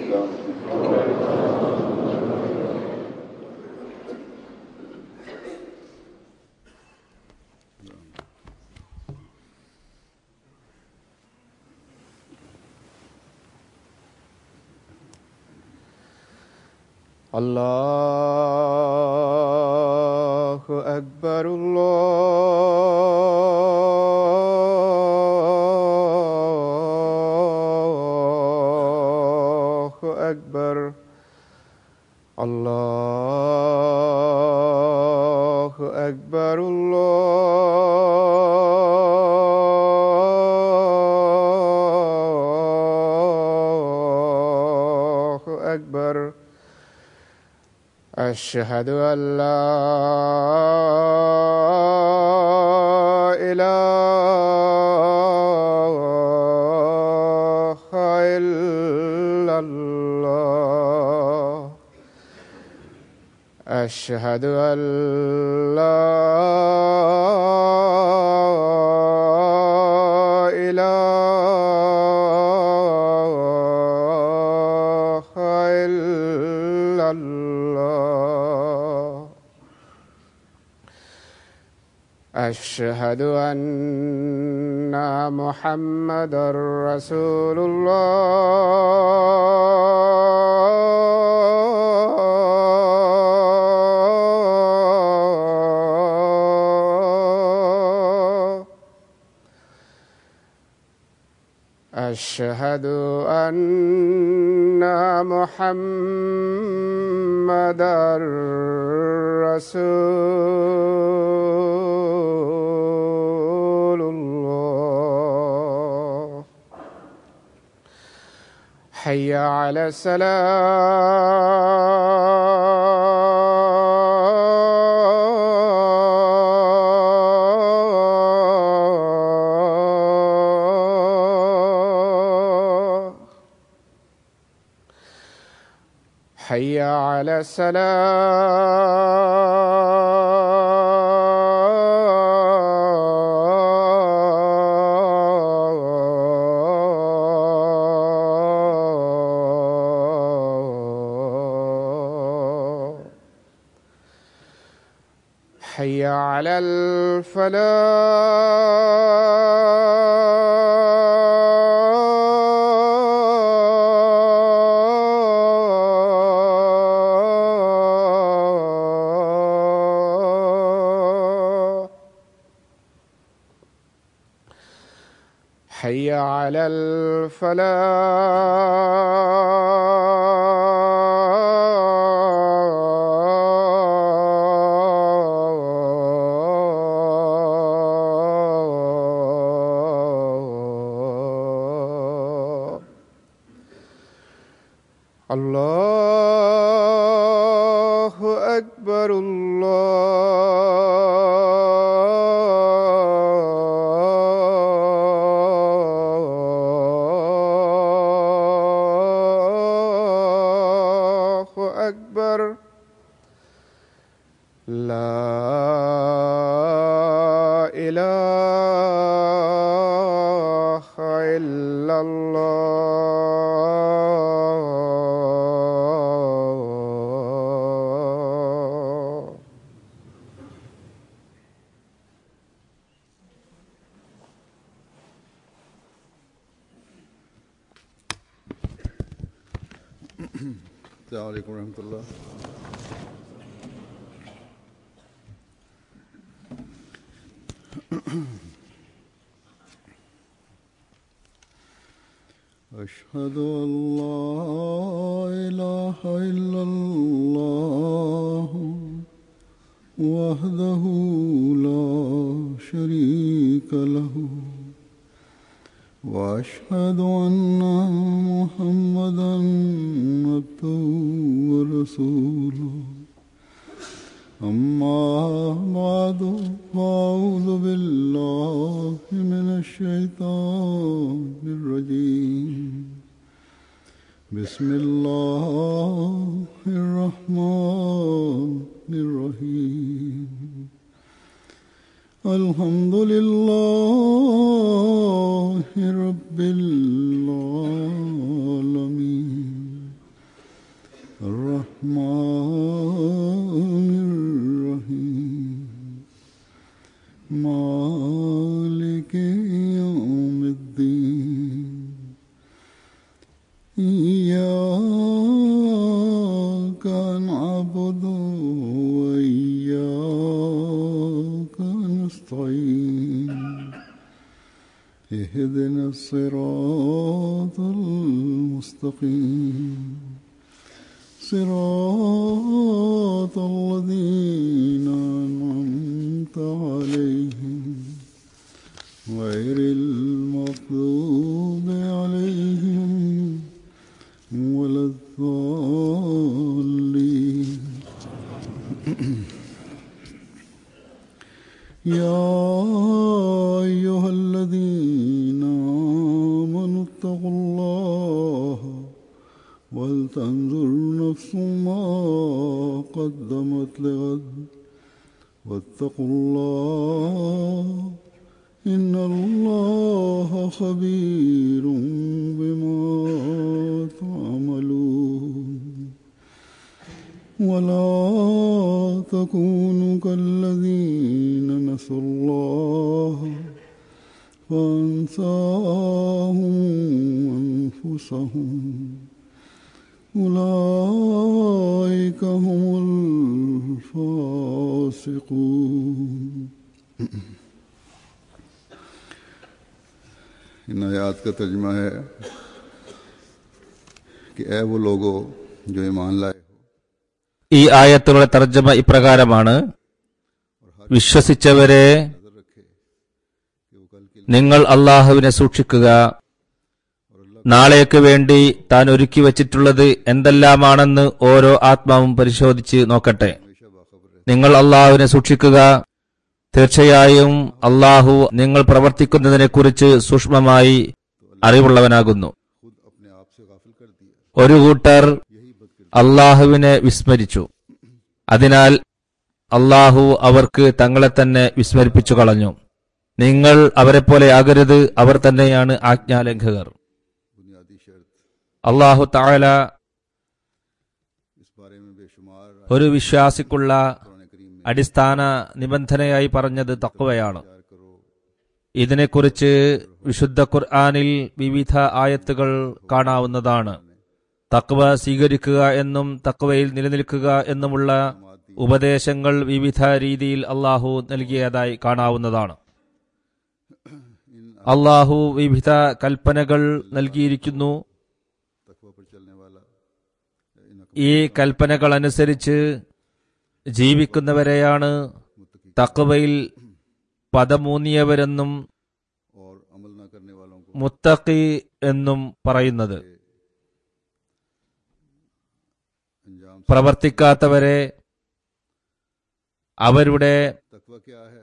الله أكبر الله أكبر الله أكبر الله أكبر أشهد أن لا إله إلا الله أشهد أن لا إله إلا الله أشهد أن محمدا رسول الله أشهد أن محمدا رسول الله حي على السلام حي على السلام حي على الفلاح حي على الفلاح الله أكبر الله أكبر لا إله إلا الله السلام عليكم ورحمة الله أشهد أن لا إله إلا الله وحده لا شريك له واشهد ان محمدا عبده ورسوله اما بعد فاعوذ بالله من الشيطان الرجيم بسم الله الرحمن الرحيم الحمد لله رب العالمين إياك نعبد وإياك نستعين اهدنا الصراط المستقيم صراط الذين أنعمت عليهم غير المغضوب عليهم ولا الضالين يا أيها الذين آمنوا اتقوا الله ولتنظر نفس ما قدمت لغد واتقوا الله إن الله خبير بما تعملون ولا تكونوا كالذين نسوا الله فانساهم أنفسهم أولئك هم الفاسقون इन आयात का तर्जमा है कि ए वो लोगो जो ईमान लाए हो ഈ ആയത്തുകളുടെ തർജ്ജമ ഇപ്രകാരമാണ് വിശ്വസിച്ചവരെ नजर रखे कि वो कल के നിങ്ങൾ അള്ളാഹുവിനെ സൂക്ഷിക്കുക നാളേക്ക് വേണ്ടി താൻ ഒരുക്കി വച്ചിട്ടുള്ളത് എന്തെല്ലാമാണെന്ന് ഓരോ ആത്മാവും പരിശോധിച്ച് നോക്കട്ടെ हमेशा बाखबर रहे നിങ്ങൾ അള്ളാഹുവിനെ സൂക്ഷിക്കുക തീർച്ചയായും അള്ളാഹു നിങ്ങൾ പ്രവർത്തിക്കുന്നതിനെക്കുറിച്ച് സൂക്ഷ്മമായി അറിവുള്ളവനാകുന്നു खुद अपने आप से गाफिल कर दिया ഒരു കൂട്ടർ यही बदकिर അള്ളാഹുവിനെ വിസ്മരിച്ചു അതിനാൽ അള്ളാഹു അവർക്ക് തങ്ങളെ തന്നെ വിസ്മരിപ്പിച്ചു കളഞ്ഞു നിങ്ങൾ അവരെപ്പോലെ ആകരുത് അവർ തന്നെയാണ് ആജ്ഞാലംഘകർ बुनियादी शर्त അള്ളാഹു താല इस बारे में बेशुमार ഒരു വിശ്വാസിക്കുള്ള कुरान करीम में അടിസ്ഥാന നിബന്ധനയായി പറഞ്ഞത് തക്വയാണ് प्यार करो ഇതിനെക്കുറിച്ച് വിശുദ്ധ ഖുർആാനിൽ വിവിധ ആയത്തുകൾ കാണാവുന്നതാണ് തക്വ സ്വീകരിക്കുക എന്നും തക്വയിൽ നിലനിൽക്കുക എന്നുമുള്ള ഉപദേശങ്ങൾ വിവിധ രീതിയിൽ അള്ളാഹു നൽകിയതായി കാണാവുന്നതാണ് അള്ളാഹു വിവിധ കൽപ്പനകൾ നൽകിയിരിക്കുന്നു तकवा पर चलने वाला इन ഈ കൽപ്പനകൾ അനുസരിച്ച് ജീവിക്കുന്നവരെയാണ് തക്വയിൽ പദമൂന്നിയവരെന്നും और अमल न करने वालों को മുത്തഖി എന്നും പറയുന്നത് अंजाम പ്രവർത്തിക്കാത്തവരെ അവരുടെ तकवा क्या है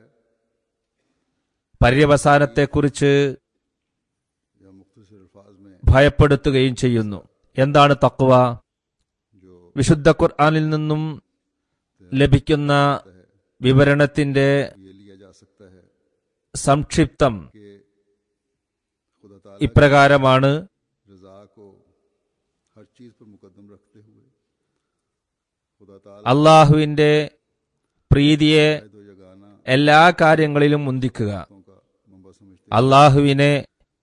പര്യവസാനത്തെക്കുറിച്ച് या मुख्तसर अल्फाज में ഭയപ്പെടുത്തുകയും ചെയ്യുന്നു എന്താണ് തക്വ जो വിശുദ്ധ ഖുർആാനിൽ നിന്നും ലഭിക്കുന്ന വിവരണത്തിന്റെ ये लिया जा सकता है സംക്ഷിപ്തം कि खुदा ताला ഇപ്രകാരമാണ് रजा को हर चीज पर मुकदम रखते हुए खुदा ताला അള്ളാഹുവിന്റെ പ്രീതിയെ दो जगाना എല്ലാ കാര്യങ്ങളിലും മുന്തിക്കുക का मंबा समझते അള്ളാഹുവിനെ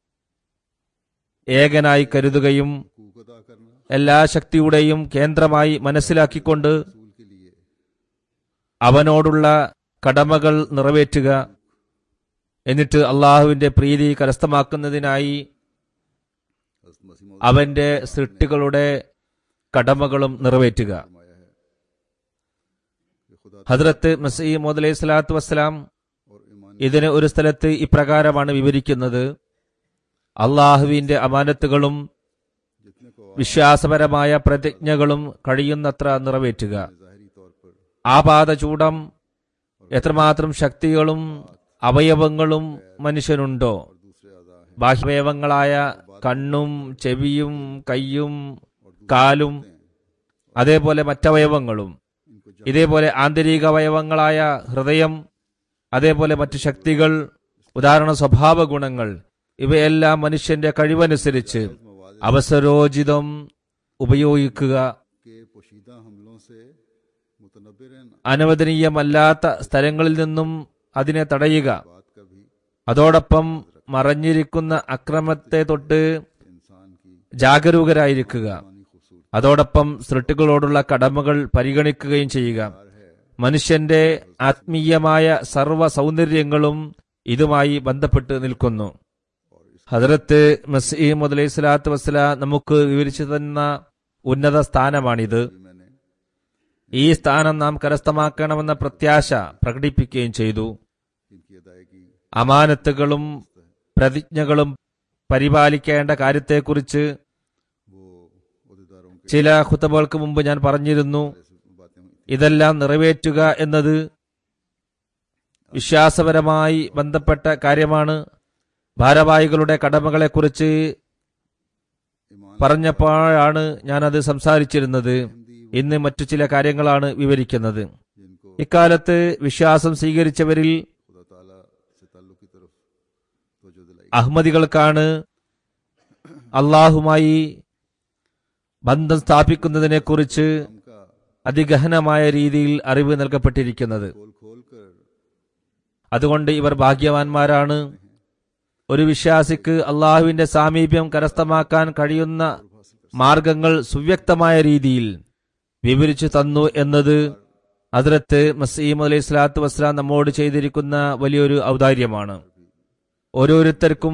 ഏകനായി കരുതുകയും हकूक अदा करना എല്ലാ ശക്തിയുടെയും കേന്ദ്രമായി മനസ്സിലാക്കിക്കൊണ്ട് रसूल के लिए അവനോടുള്ള കടമകൾ നിറവേറ്റുക എന്നിട്ട് അള്ളാഹുവിന്റെ പ്രീതി കരസ്ഥമാക്കുന്നതിനായി हज़रत मसीह मौद അവന്റെ സൃഷ്ടികളുടെ കടമകളും നിറവേറ്റുക फरमाया है कि खुदा ഹദ്രത്ത് മസീമോദ് അലൈഹി സ്വലാത്തു വസ്സലാം और ईमान ഇതിന് ഒരു സ്ഥലത്ത് ഇപ്രകാരമാണ് വിവരിക്കുന്നത് അള്ളാഹുവിന്റെ അമാനത്തുകളും जितने को വിശ്വാസപരമായ പ്രതിജ്ഞകളും കഴിയുന്നത്ര നിറവേറ്റുക ज़ाहरी तौर पर ആപാതചൂടം എത്രമാത്രം ശക്തികളും അവയവങ്ങളും മനുഷ്യനുണ്ടോ और दूसरे अदा हैं ബാഹ്യവയവങ്ങളായ കണ്ണും ചെവിയും കയ്യും കാലും അതേപോലെ മറ്റവയവങ്ങളും इनको ഇതേപോലെ ആന്തരിക അവയവങ്ങളായ ഹൃദയം അതേപോലെ മറ്റു ശക്തികൾ ഉദാഹരണ സ്വഭാവ ഗുണങ്ങൾ ഇവയെല്ലാം മനുഷ്യന്റെ കഴിവനുസരിച്ച് അവസരോചിതം ഉപയോഗിക്കുക के पोशीदा हमलों से मुतनबिरन അനവദനീയമല്ലാത്ത സ്ഥലങ്ങളിൽ നിന്നും അതിനെ തടയുക बात का भी അതോടൊപ്പം മറഞ്ഞിരിക്കുന്ന അക്രമത്തെ തൊട്ട് इंसान की ജാഗരൂകരായിരിക്കുക അതോടൊപ്പം സൃഷ്ടികളോടുള്ള കടമകൾ പരിഗണിക്കുകയും ചെയ്യുക മനുഷ്യന്റെ ആത്മീയമായ സർവ്വ സൗന്ദര്യങ്ങളും ഇതുമായി ബന്ധപ്പെട്ട് നിൽക്കുന്നു ഹജറത്ത് മസീം അലൈഹി സ്വലാത്തു വസ്സലാം നമുക്ക് വിവരിച്ചു തന്ന ഉന്നത സ്ഥാനമാണിത് मैंने ഈ സ്ഥാനം നാം കരസ്ഥമാക്കണമെന്ന പ്രത്യാശ പ്രകടിപ്പിക്കുകയും ചെയ്തു इनकी अदायगी അമാനത്തുകളും പ്രതിജ്ഞകളും പരിപാലിക്കേണ്ട കാര്യത്തെക്കുറിച്ച് वो अहदेदारों के ചില ഖുത്തബകൾക്ക് മുമ്പ് ഞാൻ പറഞ്ഞിരുന്നു से बातें हुई ഇതെല്ലാം നിറവേറ്റുക എന്നത് വിശ്വാസപരമായി ബന്ധപ്പെട്ട കാര്യമാണ് ഭാരവാഹികളുടെ കടമകളെക്കുറിച്ച് ईमान പറഞ്ഞപ്പോഴാണ് ഞാനത് സംസാരിച്ചിരുന്നത് ഇന്ന് മറ്റു ചില കാര്യങ്ങളാണ് വിവരിക്കുന്നത് जिनको ഇക്കാലത്ത് വിശ്വാസം സ്വീകരിച്ചവരിൽ खुदा ताला से ताल्लुक की तरफ तवज्जो दिलाई അഹമ്മദികൾക്കാണ് അള്ളാഹുമായി ബന്ധം സ്ഥാപിക്കുന്നതിനെക്കുറിച്ച് उनका അതിഗഹനമായ രീതിയിൽ അറിവ് നൽകപ്പെട്ടിരിക്കുന്നത് खोल खोल कर അതുകൊണ്ട് ഇവർ ഭാഗ്യവാന്മാരാണ് ഒരു വിശ്വാസിക്ക് അള്ളാഹുവിന്റെ സാമീപ്യം കരസ്ഥമാക്കാൻ കഴിയുന്ന മാർഗങ്ങൾ സുവ്യക്തമായ രീതിയിൽ വിവരിച്ചു തന്നു എന്നത് അതിരത്ത് മസീം അലൈഹി സ്വലാത്തു വസ്സലാം നമ്മോട് ചെയ്തിരിക്കുന്ന വലിയൊരു ഔദാര്യമാണ് ഓരോരുത്തർക്കും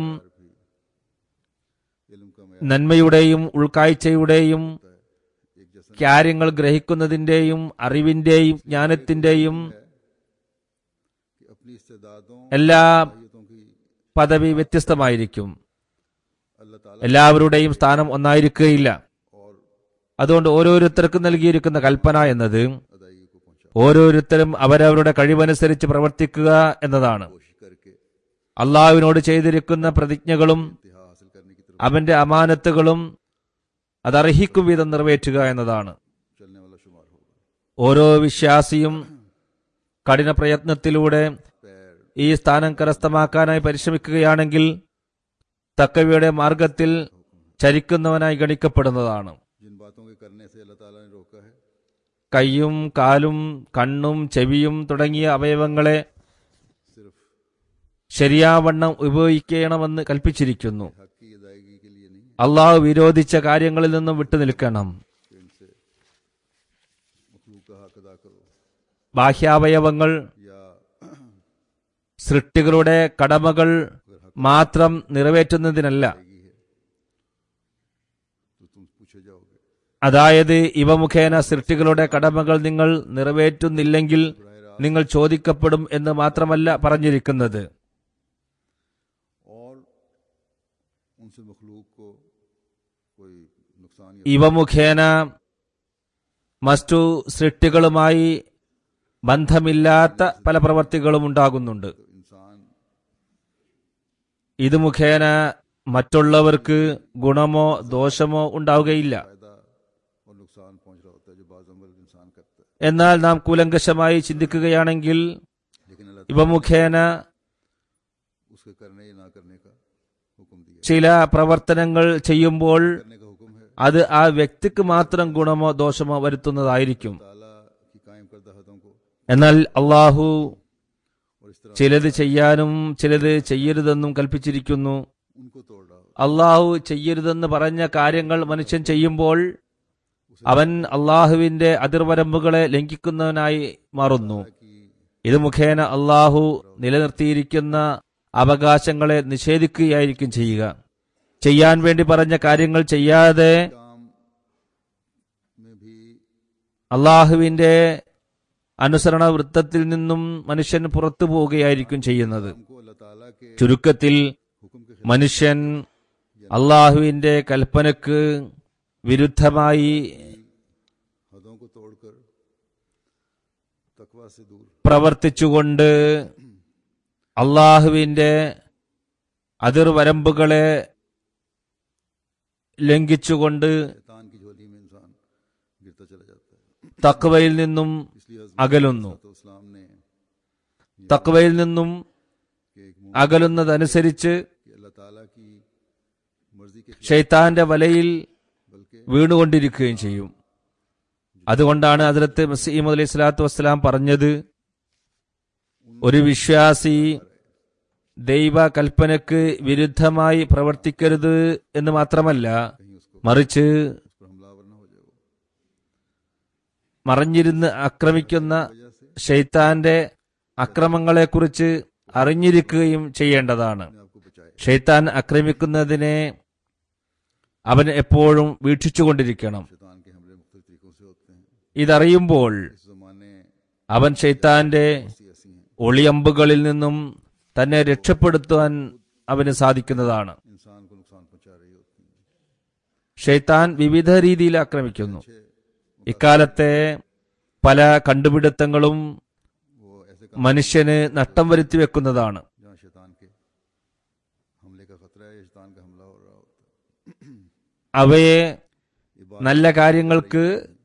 इल्म का मैं നന്മയുടെയും ഉൾക്കാഴ്ചയുടെയും एक जैसा കാര്യങ്ങൾ ഗ്രഹിക്കുന്നതിന്റെയും അറിവിന്റെയും ജ്ഞാനത്തിന്റെയും कि अपनी इस्तेदादों എല്ലാ सलाहियतों की പദവി വ്യത്യസ്തമായിരിക്കും अल्लाह ताला എല്ലാവരുടെയും സ്ഥാനം ഒന്നായിരിക്കുകയില്ല और അതുകൊണ്ട് ഓരോരുത്തർക്കും നൽകിയിരിക്കുന്ന കൽപ്പന എന്നത് अदायगी को पहुंचा ഓരോരുത്തരും അവരവരുടെ കഴിവനുസരിച്ച് പ്രവർത്തിക്കുക എന്നതാണ് कोशिश करके അള്ളാഹുവിനോട് ചെയ്തിരിക്കുന്ന പ്രതിജ്ഞകളും इंतहा हासिल करने की तरफ അവന്റെ അമാനത്തുകളും അതർഹിക്കും വിധം നിറവേറ്റുക എന്നതാണ് चलने वाला शुमार होगा ഓരോ വിശ്വാസിയും കഠിന പ്രയത്നത്തിലൂടെ पैर ഈ സ്ഥാനം കരസ്ഥമാക്കാനായി പരിശ്രമിക്കുകയാണെങ്കിൽ തക്കവയുടെ മാർഗത്തിൽ ചരിക്കുന്നവനായി ഗണിക്കപ്പെടുന്നതാണ് जिन बातों के करने से अल्लाह ताला ने रोका है കൈയും കാലും കണ്ണും ചെവിയും തുടങ്ങിയ അവയവങ്ങളെ सिर्फ ശരിയാവണ്ണം ഉപയോഗിക്കണമെന്ന് കൽപ്പിച്ചിരിക്കുന്നു हक की अदायगी के लिए नहीं അള്ളാഹു വിരോധിച്ച കാര്യങ്ങളിൽ നിന്നും വിട്ടുനിൽക്കണം कि इनसे मखलूक का हक अदा करो ബാഹ്യാവയവങ്ങൾ या സൃഷ്ടികളുടെ കടമകൾ മാത്രം നിറവേറ്റുന്നതിനല്ല अदायगी है तो तुम पूछे जाओगे അതായത് ഇവ മുഖേന സൃഷ്ടികളുടെ കടമകൾ നിങ്ങൾ നിറവേറ്റുന്നില്ലെങ്കിൽ നിങ്ങൾ ചോദിക്കപ്പെടും എന്ന് മാത്രമല്ല പറഞ്ഞിരിക്കുന്നത് और उनसे मखलूक को कोई नुकसान या ഇവ മുഖേന മറ്റു സൃഷ്ടികളുമായി ബന്ധമില്ലാത്ത പല പ്രവർത്തികളും ഉണ്ടാകുന്നുണ്ട് तो इंसान ഇത് മുഖേന മറ്റുള്ളവർക്ക് ഗുണമോ ദോഷമോ ഉണ്ടാവുകയില്ല फायदा और नुकसान पहुंच रहा होता है जो बाज अमल इंसान करता है എന്നാൽ നാം കൂലങ്കഷമായി ചിന്തിക്കുകയാണെങ്കിൽ लेकिन अल्लाह ഇവ മുഖേന ताला उसके करने या ना करने का हुक्म दिया ചില പ്രവർത്തനങ്ങൾ ചെയ്യുമ്പോൾ करने का हुक्म है അത് ആ വ്യക്തിക്ക് മാത്രം ഗുണമോ ദോഷമോ വരുത്തുന്നതായിരിക്കും ताला की कायम करदा हदों को എന്നാൽ അള്ളാഹു और इस तरह ചിലത് ചെയ്യാനും ചിലത് ചെയ്യരുതെന്നും കൽപ്പിച്ചിരിക്കുന്നു उनको तोड़ रहा हो അള്ളാഹു ചെയ്യരുതെന്ന് പറഞ്ഞ കാര്യങ്ങൾ മനുഷ്യൻ ചെയ്യുമ്പോൾ അവൻ അള്ളാഹുവിന്റെ അതിർവരമ്പുകളെ ലംഘിക്കുന്നവനായി മാറുന്നു कि ഇത് മുഖേന അള്ളാഹു നിലനിർത്തിയിരിക്കുന്ന അവകാശങ്ങളെ നിഷേധിക്കുകയായിരിക്കും ചെയ്യുക ചെയ്യാൻ വേണ്ടി പറഞ്ഞ കാര്യങ്ങൾ ചെയ്യാതെ काम में भी അള്ളാഹുവിന്റെ അനുസരണ വൃത്തത്തിൽ നിന്നും മനുഷ്യൻ പുറത്തു പോവുകയായിരിക്കും ചെയ്യുന്നത് हमको अल्लाह ताला के ചുരുക്കത്തിൽ हुक्म के മനുഷ്യൻ അള്ളാഹുവിന്റെ കൽപ്പനക്ക് വിരുദ്ധമായി हदों को तोड़कर तकवा से दूर പ്രവർത്തിച്ചുകൊണ്ട് അള്ളാഹുവിന്റെ അതിർവരമ്പുകളെ ലംഘിച്ചുകൊണ്ട് शैतान की झोली में इंसान गिरता चला जाता है തക്വയിൽ നിന്നും इसलिए हजरत അകലുന്നു इस्लाम ने തക്വയിൽ നിന്നും कि एक मुंह അകലുന്നതനുസരിച്ച് कि अल्लाह ताला की मर्जी के खिलाफ ഷെയ്ത്താന്റെ വലയിൽ बल्कि വീണുകൊണ്ടിരിക്കുകയും ചെയ്യും അതുകൊണ്ടാണ് അതിലത്ത് മസീം അലൈഹി സ്വലാത്തു വസ്സലാം പറഞ്ഞത് ഒരു വിശ്വാസി ദൈവ കൽപ്പനക്ക് വിരുദ്ധമായി പ്രവർത്തിക്കരുത് എന്ന് മാത്രമല്ല कहीं उसको മറിച്ച് उस पर हमलावर न हो जाए वो മറഞ്ഞിരുന്ന് ആക്രമിക്കുന്ന ഷെയ്ത്താന്റെ അക്രമങ്ങളെക്കുറിച്ച് അറിഞ്ഞിരിക്കുകയും ചെയ്യേണ്ടതാണ് अपने आप को बचाए ഷെയ്ത്താൻ ആക്രമിക്കുന്നതിനെ അവൻ എപ്പോഴും വീക്ഷിച്ചുകൊണ്ടിരിക്കണം शैतान के हमले मुख्तलिफ तरीकों से होते हैं ഇതറിയുമ്പോൾ इस जमाने അവൻ ഷെയ്ത്താന്റെ ऐसी ऐसी हैं ഒളിയമ്പുകളിൽ നിന്നും തന്നെ രക്ഷപ്പെടുത്തുവാൻ അവന് സാധിക്കുന്നതാണ് इंसान को नुकसान पहुंचा रही होती हैं ഷെയ്ത്താൻ വിവിധ രീതിയിൽ ആക്രമിക്കുന്നു ഇക്കാലത്തെ പല കണ്ടുപിടുത്തങ്ങളും वो ऐसे काम മനുഷ്യന് നഷ്ടം വരുത്തി വെക്കുന്നതാണ് जहाँ शैतान के हमले का खतरा है या शैतान का हमला हो रहा होता है അവയെ ये बात നല്ല കാര്യങ്ങൾക്ക്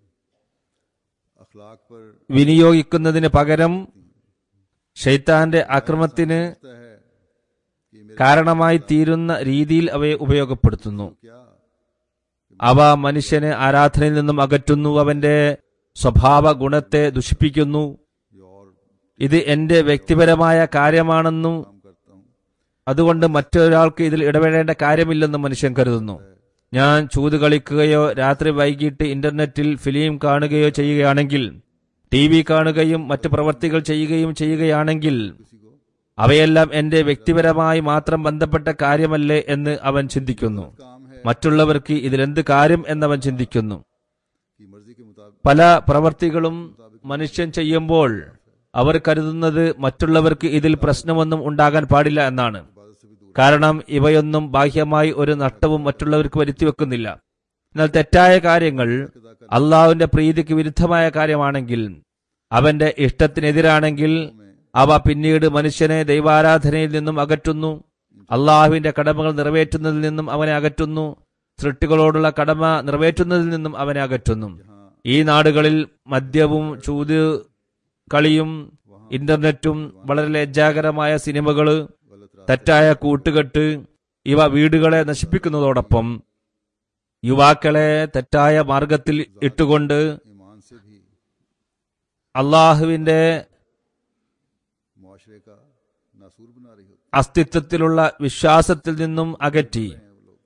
अखलाक पर വിനിയോഗിക്കുന്നതിന് പകരം ഷെയ്ത്താന്റെ ആക്രമത്തിന് लगता है कि मेरे കാരണമായി തീരുന്ന രീതിയിൽ അവയെ ഉപയോഗപ്പെടുത്തുന്നു क्या അവ മനുഷ്യനെ ആരാധനയിൽ നിന്നും അകറ്റുന്നു അവന്റെ സ്വഭാവ ഗുണത്തെ ദുഷിപ്പിക്കുന്നു ये और ഇത് എന്റെ വ്യക്തിപരമായ കാര്യമാണെന്നും काम करता हूँ അതുകൊണ്ട് മറ്റൊരാൾക്ക് ഇതിൽ ഇടപെടേണ്ട കാര്യമില്ലെന്നും മനുഷ്യൻ കരുതുന്നു ഞാൻ ചൂത് കളിക്കുകയോ രാത്രി വൈകിട്ട് ഇന്റർനെറ്റിൽ ഫിലിം കാണുകയോ ചെയ്യുകയാണെങ്കിൽ ടി വി കാണുകയും മറ്റു പ്രവർത്തികൾ ചെയ്യുകയും ചെയ്യുകയാണെങ്കിൽ किसी को അവയെല്ലാം എന്റെ വ്യക്തിപരമായി മാത്രം ബന്ധപ്പെട്ട കാര്യമല്ലേ എന്ന് അവൻ ചിന്തിക്കുന്നു काम है മറ്റുള്ളവർക്ക് ഇതിലെന്ത് കാര്യം എന്നവൻ ചിന്തിക്കുന്നു कि मर्जी के मुताबिक പല പ്രവർത്തികളും മനുഷ്യൻ ചെയ്യുമ്പോൾ അവർ കരുതുന്നത് മറ്റുള്ളവർക്ക് ഇതിൽ പ്രശ്നമൊന്നും ഉണ്ടാകാൻ പാടില്ല എന്നാണ് इबादत से भी दूर കാരണം ഇവയൊന്നും ബാഹ്യമായി ഒരു നഷ്ടവും മറ്റുള്ളവർക്ക് വരുത്തി വെക്കുന്നില്ല എന്നാൽ തെറ്റായ കാര്യങ്ങൾ അള്ളാഹുവിന്റെ പ്രീതിക്ക് വിരുദ്ധമായ കാര്യമാണെങ്കിൽ അവന്റെ ഇഷ്ടത്തിനെതിരാണെങ്കിൽ അവ പിന്നീട് മനുഷ്യനെ ദൈവാരാധനയിൽ നിന്നും അകറ്റുന്നു അള്ളാഹുവിന്റെ കടമകൾ നിറവേറ്റുന്നതിൽ നിന്നും അവനെ അകറ്റുന്നു സൃഷ്ടികളോടുള്ള കടമ നിറവേറ്റുന്നതിൽ നിന്നും അവനെ അകറ്റുന്നു ഈ നാടുകളിൽ മദ്യവും ചൂത് കളിയും ഇന്റർനെറ്റും വളരെ ലജ്ജാകരമായ സിനിമകള് തെറ്റായ കൂട്ടുകെട്ട് ഇവ വീടുകളെ നശിപ്പിക്കുന്നതോടൊപ്പം യുവാക്കളെ തെറ്റായ മാർഗത്തിൽ ഇട്ടുകൊണ്ട് ईमान से भी അള്ളാഹുവിന്റെ मुआशरे का नासूर बना रही होती അസ്തിത്വത്തിലുള്ള വിശ്വാസത്തിൽ നിന്നും അകറ്റി हैं वो लोग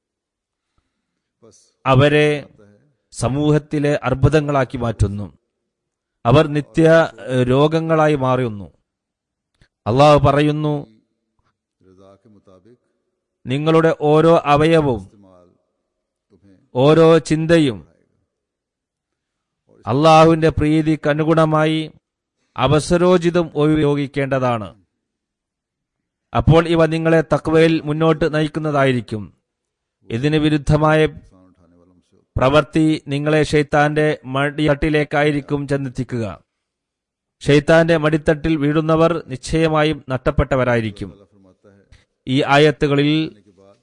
बस അവരെ होता है സമൂഹത്തിലെ അർബുദങ്ങളാക്കി മാറ്റുന്നു അവർ നിത്യ ഏഹ്, രോഗങ്ങളായി മാറുന്നു അള്ളാഹു പറയുന്നു रजा के मुताबिक നിങ്ങളുടെ ഓരോ അവയവവും इस्तेमाल तुम्हें ഓരോ ചിന്തയും അള്ളാഹുവിന്റെ പ്രീതിക്ക് അനുഗുണമായി അവസരോചിതം ഉപയോഗിക്കേണ്ടതാണ് അപ്പോൾ ഇവ നിങ്ങളെ തക്വയിൽ മുന്നോട്ട് നയിക്കുന്നതായിരിക്കും ഇതിന് വിരുദ്ധമായ नुकसान उठाने वालों से होता പ്രവൃത്തി നിങ്ങളെ ഷെയ്ത്താന്റെ മടിത്തട്ടിലേക്കായിരിക്കും ചെന്നെത്തിക്കുക ഷെയ്ത്താന്റെ മടിത്തട്ടിൽ വീഴുന്നവർ നിശ്ചയമായും നഷ്ടപ്പെട്ടവരായിരിക്കും है अल्लाह फरमाता है ഈ ആയത്തുകളിൽ करने के बाद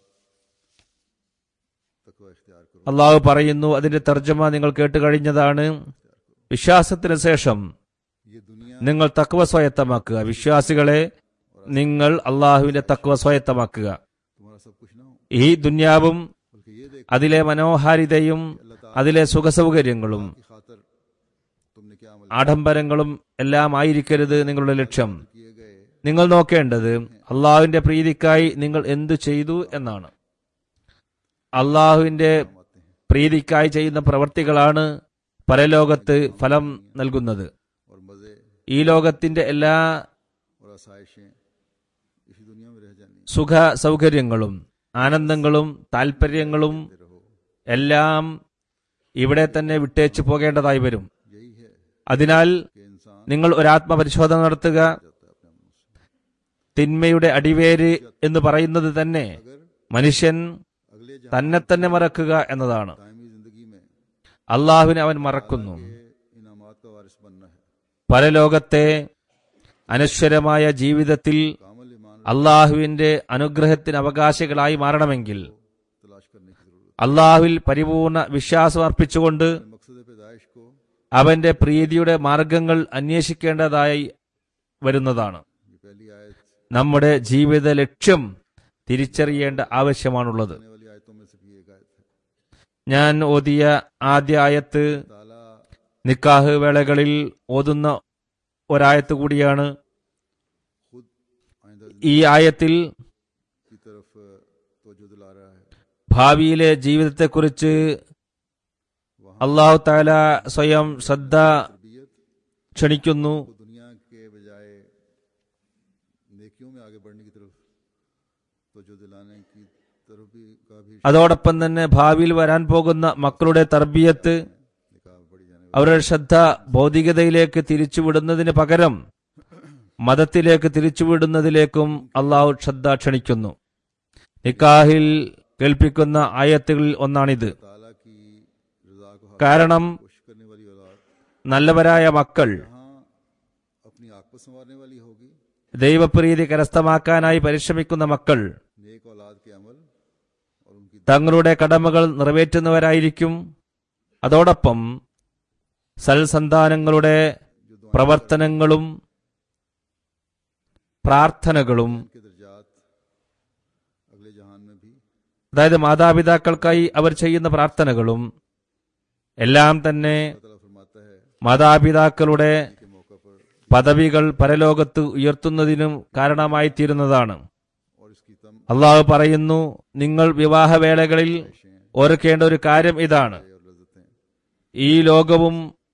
तकवा इख्तियार करो അള്ളാഹു പറയുന്നു അതിന്റെ തർജ്ജമ നിങ്ങൾ കേട്ടുകഴിഞ്ഞതാണ് വിശ്വാസത്തിന് ശേഷം ये दुनिया നിങ്ങൾ തക്വ സ്വായത്തമാക്കുക വിശ്വാസികളെ നിങ്ങൾ അള്ളാഹുവിന്റെ തക്വ സ്വായത്തമാക്കുക तुम्हारा सब कुछ ना हो ഈ ദുന്യാവും बल्कि ये देख അതിലെ മനോഹാരിതയും അതിലെ സുഖസൗകര്യങ്ങളും की खातर तुमने क्या अमल ആഡംബരങ്ങളും എല്ലാം ആയിരിക്കരുത് നിങ്ങളുടെ ലക്ഷ്യം किए गए നിങ്ങൾ നോക്കേണ്ടത് അള്ളാഹുവിന്റെ പ്രീതിക്കായി നിങ്ങൾ എന്തു ചെയ്തു എന്നാണ് അള്ളാഹുവിന്റെ आते हैं പ്രീതിക്കായി ചെയ്യുന്ന പ്രവർത്തികളാണ് പരലോകത്ത് ഫലം നൽകുന്നത് और मजे ഈ ലോകത്തിന്റെ എല്ലാ और आसाइशें इसी दुनिया में रह जानी സുഖ സൗകര്യങ്ങളും ആനന്ദങ്ങളും താല്പര്യങ്ങളും रहो എല്ലാം ഇവിടെ തന്നെ വിട്ടേച്ചു പോകേണ്ടതായി വരും यही है അതിനാൽ कि इंसान നിങ്ങൾ ഒരാത്മപരിശോധന നടത്തുക जाता है अपने अमलों से തിന്മയുടെ അടിവേര് എന്ന് പറയുന്നത് തന്നെ अगर മനുഷ്യൻ अगले जहां തന്നെ തന്നെ മറക്കുക എന്നതാണ് दायमी जिंदगी में അള്ളാഹുവിനെ അവൻ മറക്കുന്നു के इनामात का वारिस बनना है പരലോകത്തെ അനശ്വരമായ ജീവിതത്തിൽ कामल ईमान അള്ളാഹുവിന്റെ അനുഗ്രഹത്തിന് അവകാശികളായി മാറണമെങ്കിൽ तलाश करने की जरूरत അള്ളാഹുവിൽ പരിപൂർണ വിശ്വാസം അർപ്പിച്ചുകൊണ്ട് है मकसद पैदाइश को അവന്റെ പ്രീതിയുടെ മാർഗങ്ങൾ അന്വേഷിക്കേണ്ടതായി വരുന്നതാണ് ये पहली आयत നമ്മുടെ ജീവിത ലക്ഷ്യം തിരിച്ചറിയേണ്ട ആവശ്യമാണുള്ളത് आने वाली आयतों में से भी एक आयत है ഞാൻ ഓതിയ ആദ്യ ആയത്ത് ताला നിക്കാഹ് വേളകളിൽ ഓതുന്ന ഒരായത്ത് കൂടിയാണ് खुद आइंदा ഈ ആയത്തിൽ की तरफ तवज्जो दिला रहा है ഭാവിയിലെ ജീവിതത്തെക്കുറിച്ച് അള്ളാഹു താല സ്വയം ശ്രദ്ധ तरबियत ക്ഷണിക്കുന്നു को दुनिया के बजाय नेकियों में आगे बढ़ने की तरफ तो जो दिलाने की तरफ भी का भी അതോടൊപ്പം തന്നെ ഭാവിയിൽ വരാൻ പോകുന്ന മക്കളുടെ തർബീയത്ത് निकाह बढ़ी जाने അവരുടെ ശ്രദ്ധ ഭൗതികതയിലേക്ക് തിരിച്ചുവിടുന്നതിന് പകരം മതത്തിലേക്ക് തിരിച്ചുവിടുന്നതിലേക്കും അള്ളാഹു ശ്രദ്ധ ക്ഷണിക്കുന്നു നിക്കാഹിൽ കേൾപ്പിക്കുന്ന ആയത്തുകളിൽ ഒന്നാണിത് ताला की रजा को കാരണം कोशिश करने वाली औलाद നല്ലവരായ മക്കൾ जहाँ अपनी आंख पर संवारने वाली होगी ദൈവപ്രീതി കരസ്ഥമാക്കാനായി പരിശ്രമിക്കുന്ന മക്കൾ नेक औलाद के अमल और उनकी തങ്ങളുടെ കടമകൾ നിറവേറ്റുന്നവരായിരിക്കും അതോടൊപ്പം സൽസന്താനങ്ങളുടെ പ്രവർത്തനങ്ങളും പ്രാർത്ഥനകളും के दर्जात अगले जहान में भी അതായത് മാതാപിതാക്കൾക്കായി അവർ ചെയ്യുന്ന പ്രാർത്ഥനകളും എല്ലാം തന്നെ अल्लाह ताला फरमाता है മാതാപിതാക്കളുടെ के मौका पर പദവികൾ പരലോകത്ത് ഉയർത്തുന്നതിനും കാരണമായി തീരുന്നതാണ് और इसकी तम അള്ളാഹു പറയുന്നു നിങ്ങൾ വിവാഹവേളകളിൽ ഓർക്കേണ്ട ഒരു കാര്യം ഇതാണ് और लज्जतें ഈ ലോകവും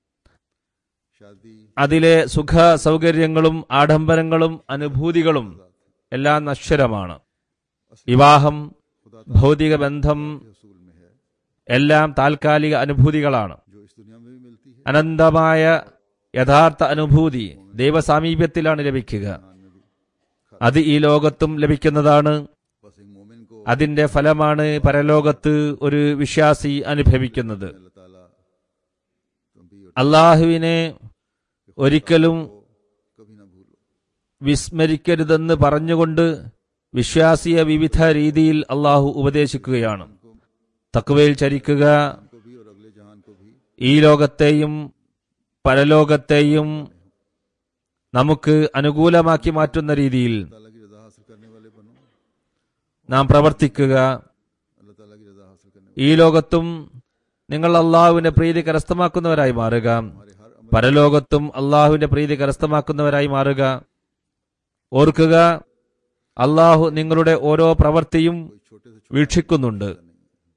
शादी അതിലെ സുഖ സൗകര്യങ്ങളും ആഡംബരങ്ങളും അനുഭൂതികളും എല്ലാം നശ്വരമാണ് വിവാഹം ഭൗതിക ബന്ധം के हसूल में है എല്ലാം താൽക്കാലിക അനുഭൂതികളാണ് जो इस दुनिया में भी मिलती है അനന്തമായ യഥാർത്ഥ അനുഭൂതി ദൈവസാമീപ്യത്തിലാണ് ലഭിക്കുക जहान में भी അത് ഈ ലോകത്തും ലഭിക്കുന്നതാണ് बस एक मोमिन को അതിന്റെ ഫലമാണ് പരലോകത്ത് ഒരു വിശ്വാസി അനുഭവിക്കുന്നത് अल्लाह ताला तुम भी और അള്ളാഹുവിനെ ഒരിക്കലും कभी ना भूलो വിസ്മരിക്കരുതെന്ന് പറഞ്ഞുകൊണ്ട് വിശ്വാസിയെ വിവിധ രീതിയിൽ അള്ളാഹു ഉപദേശിക്കുകയാണ് തക്കുവയിൽ ചരിക്കുക को भी और अगले जहान को भी ഈ ലോകത്തെയും പരലോകത്തെയും നമുക്ക് അനുകൂലമാക്കി മാറ്റുന്ന രീതിയിൽ ताला की रजा हासिल करने वाले बनो നാം പ്രവർത്തിക്കുക अल्लाह ताला की रजा हासिल करने ഈ ലോകത്തും നിങ്ങൾ അള്ളാഹുവിന്റെ പ്രീതി കരസ്ഥമാക്കുന്നവരായി മാറുക हमारे हर अमल പരലോകത്തും അള്ളാഹുവിന്റെ പ്രീതി കരസ്ഥമാക്കുന്നവരായി മാറുക ഓർക്കുക അള്ളാഹു നിങ്ങളുടെ ഓരോ പ്രവൃത്തിയും कोई छोटे से छोटा വീക്ഷിക്കുന്നുണ്ട് नहीं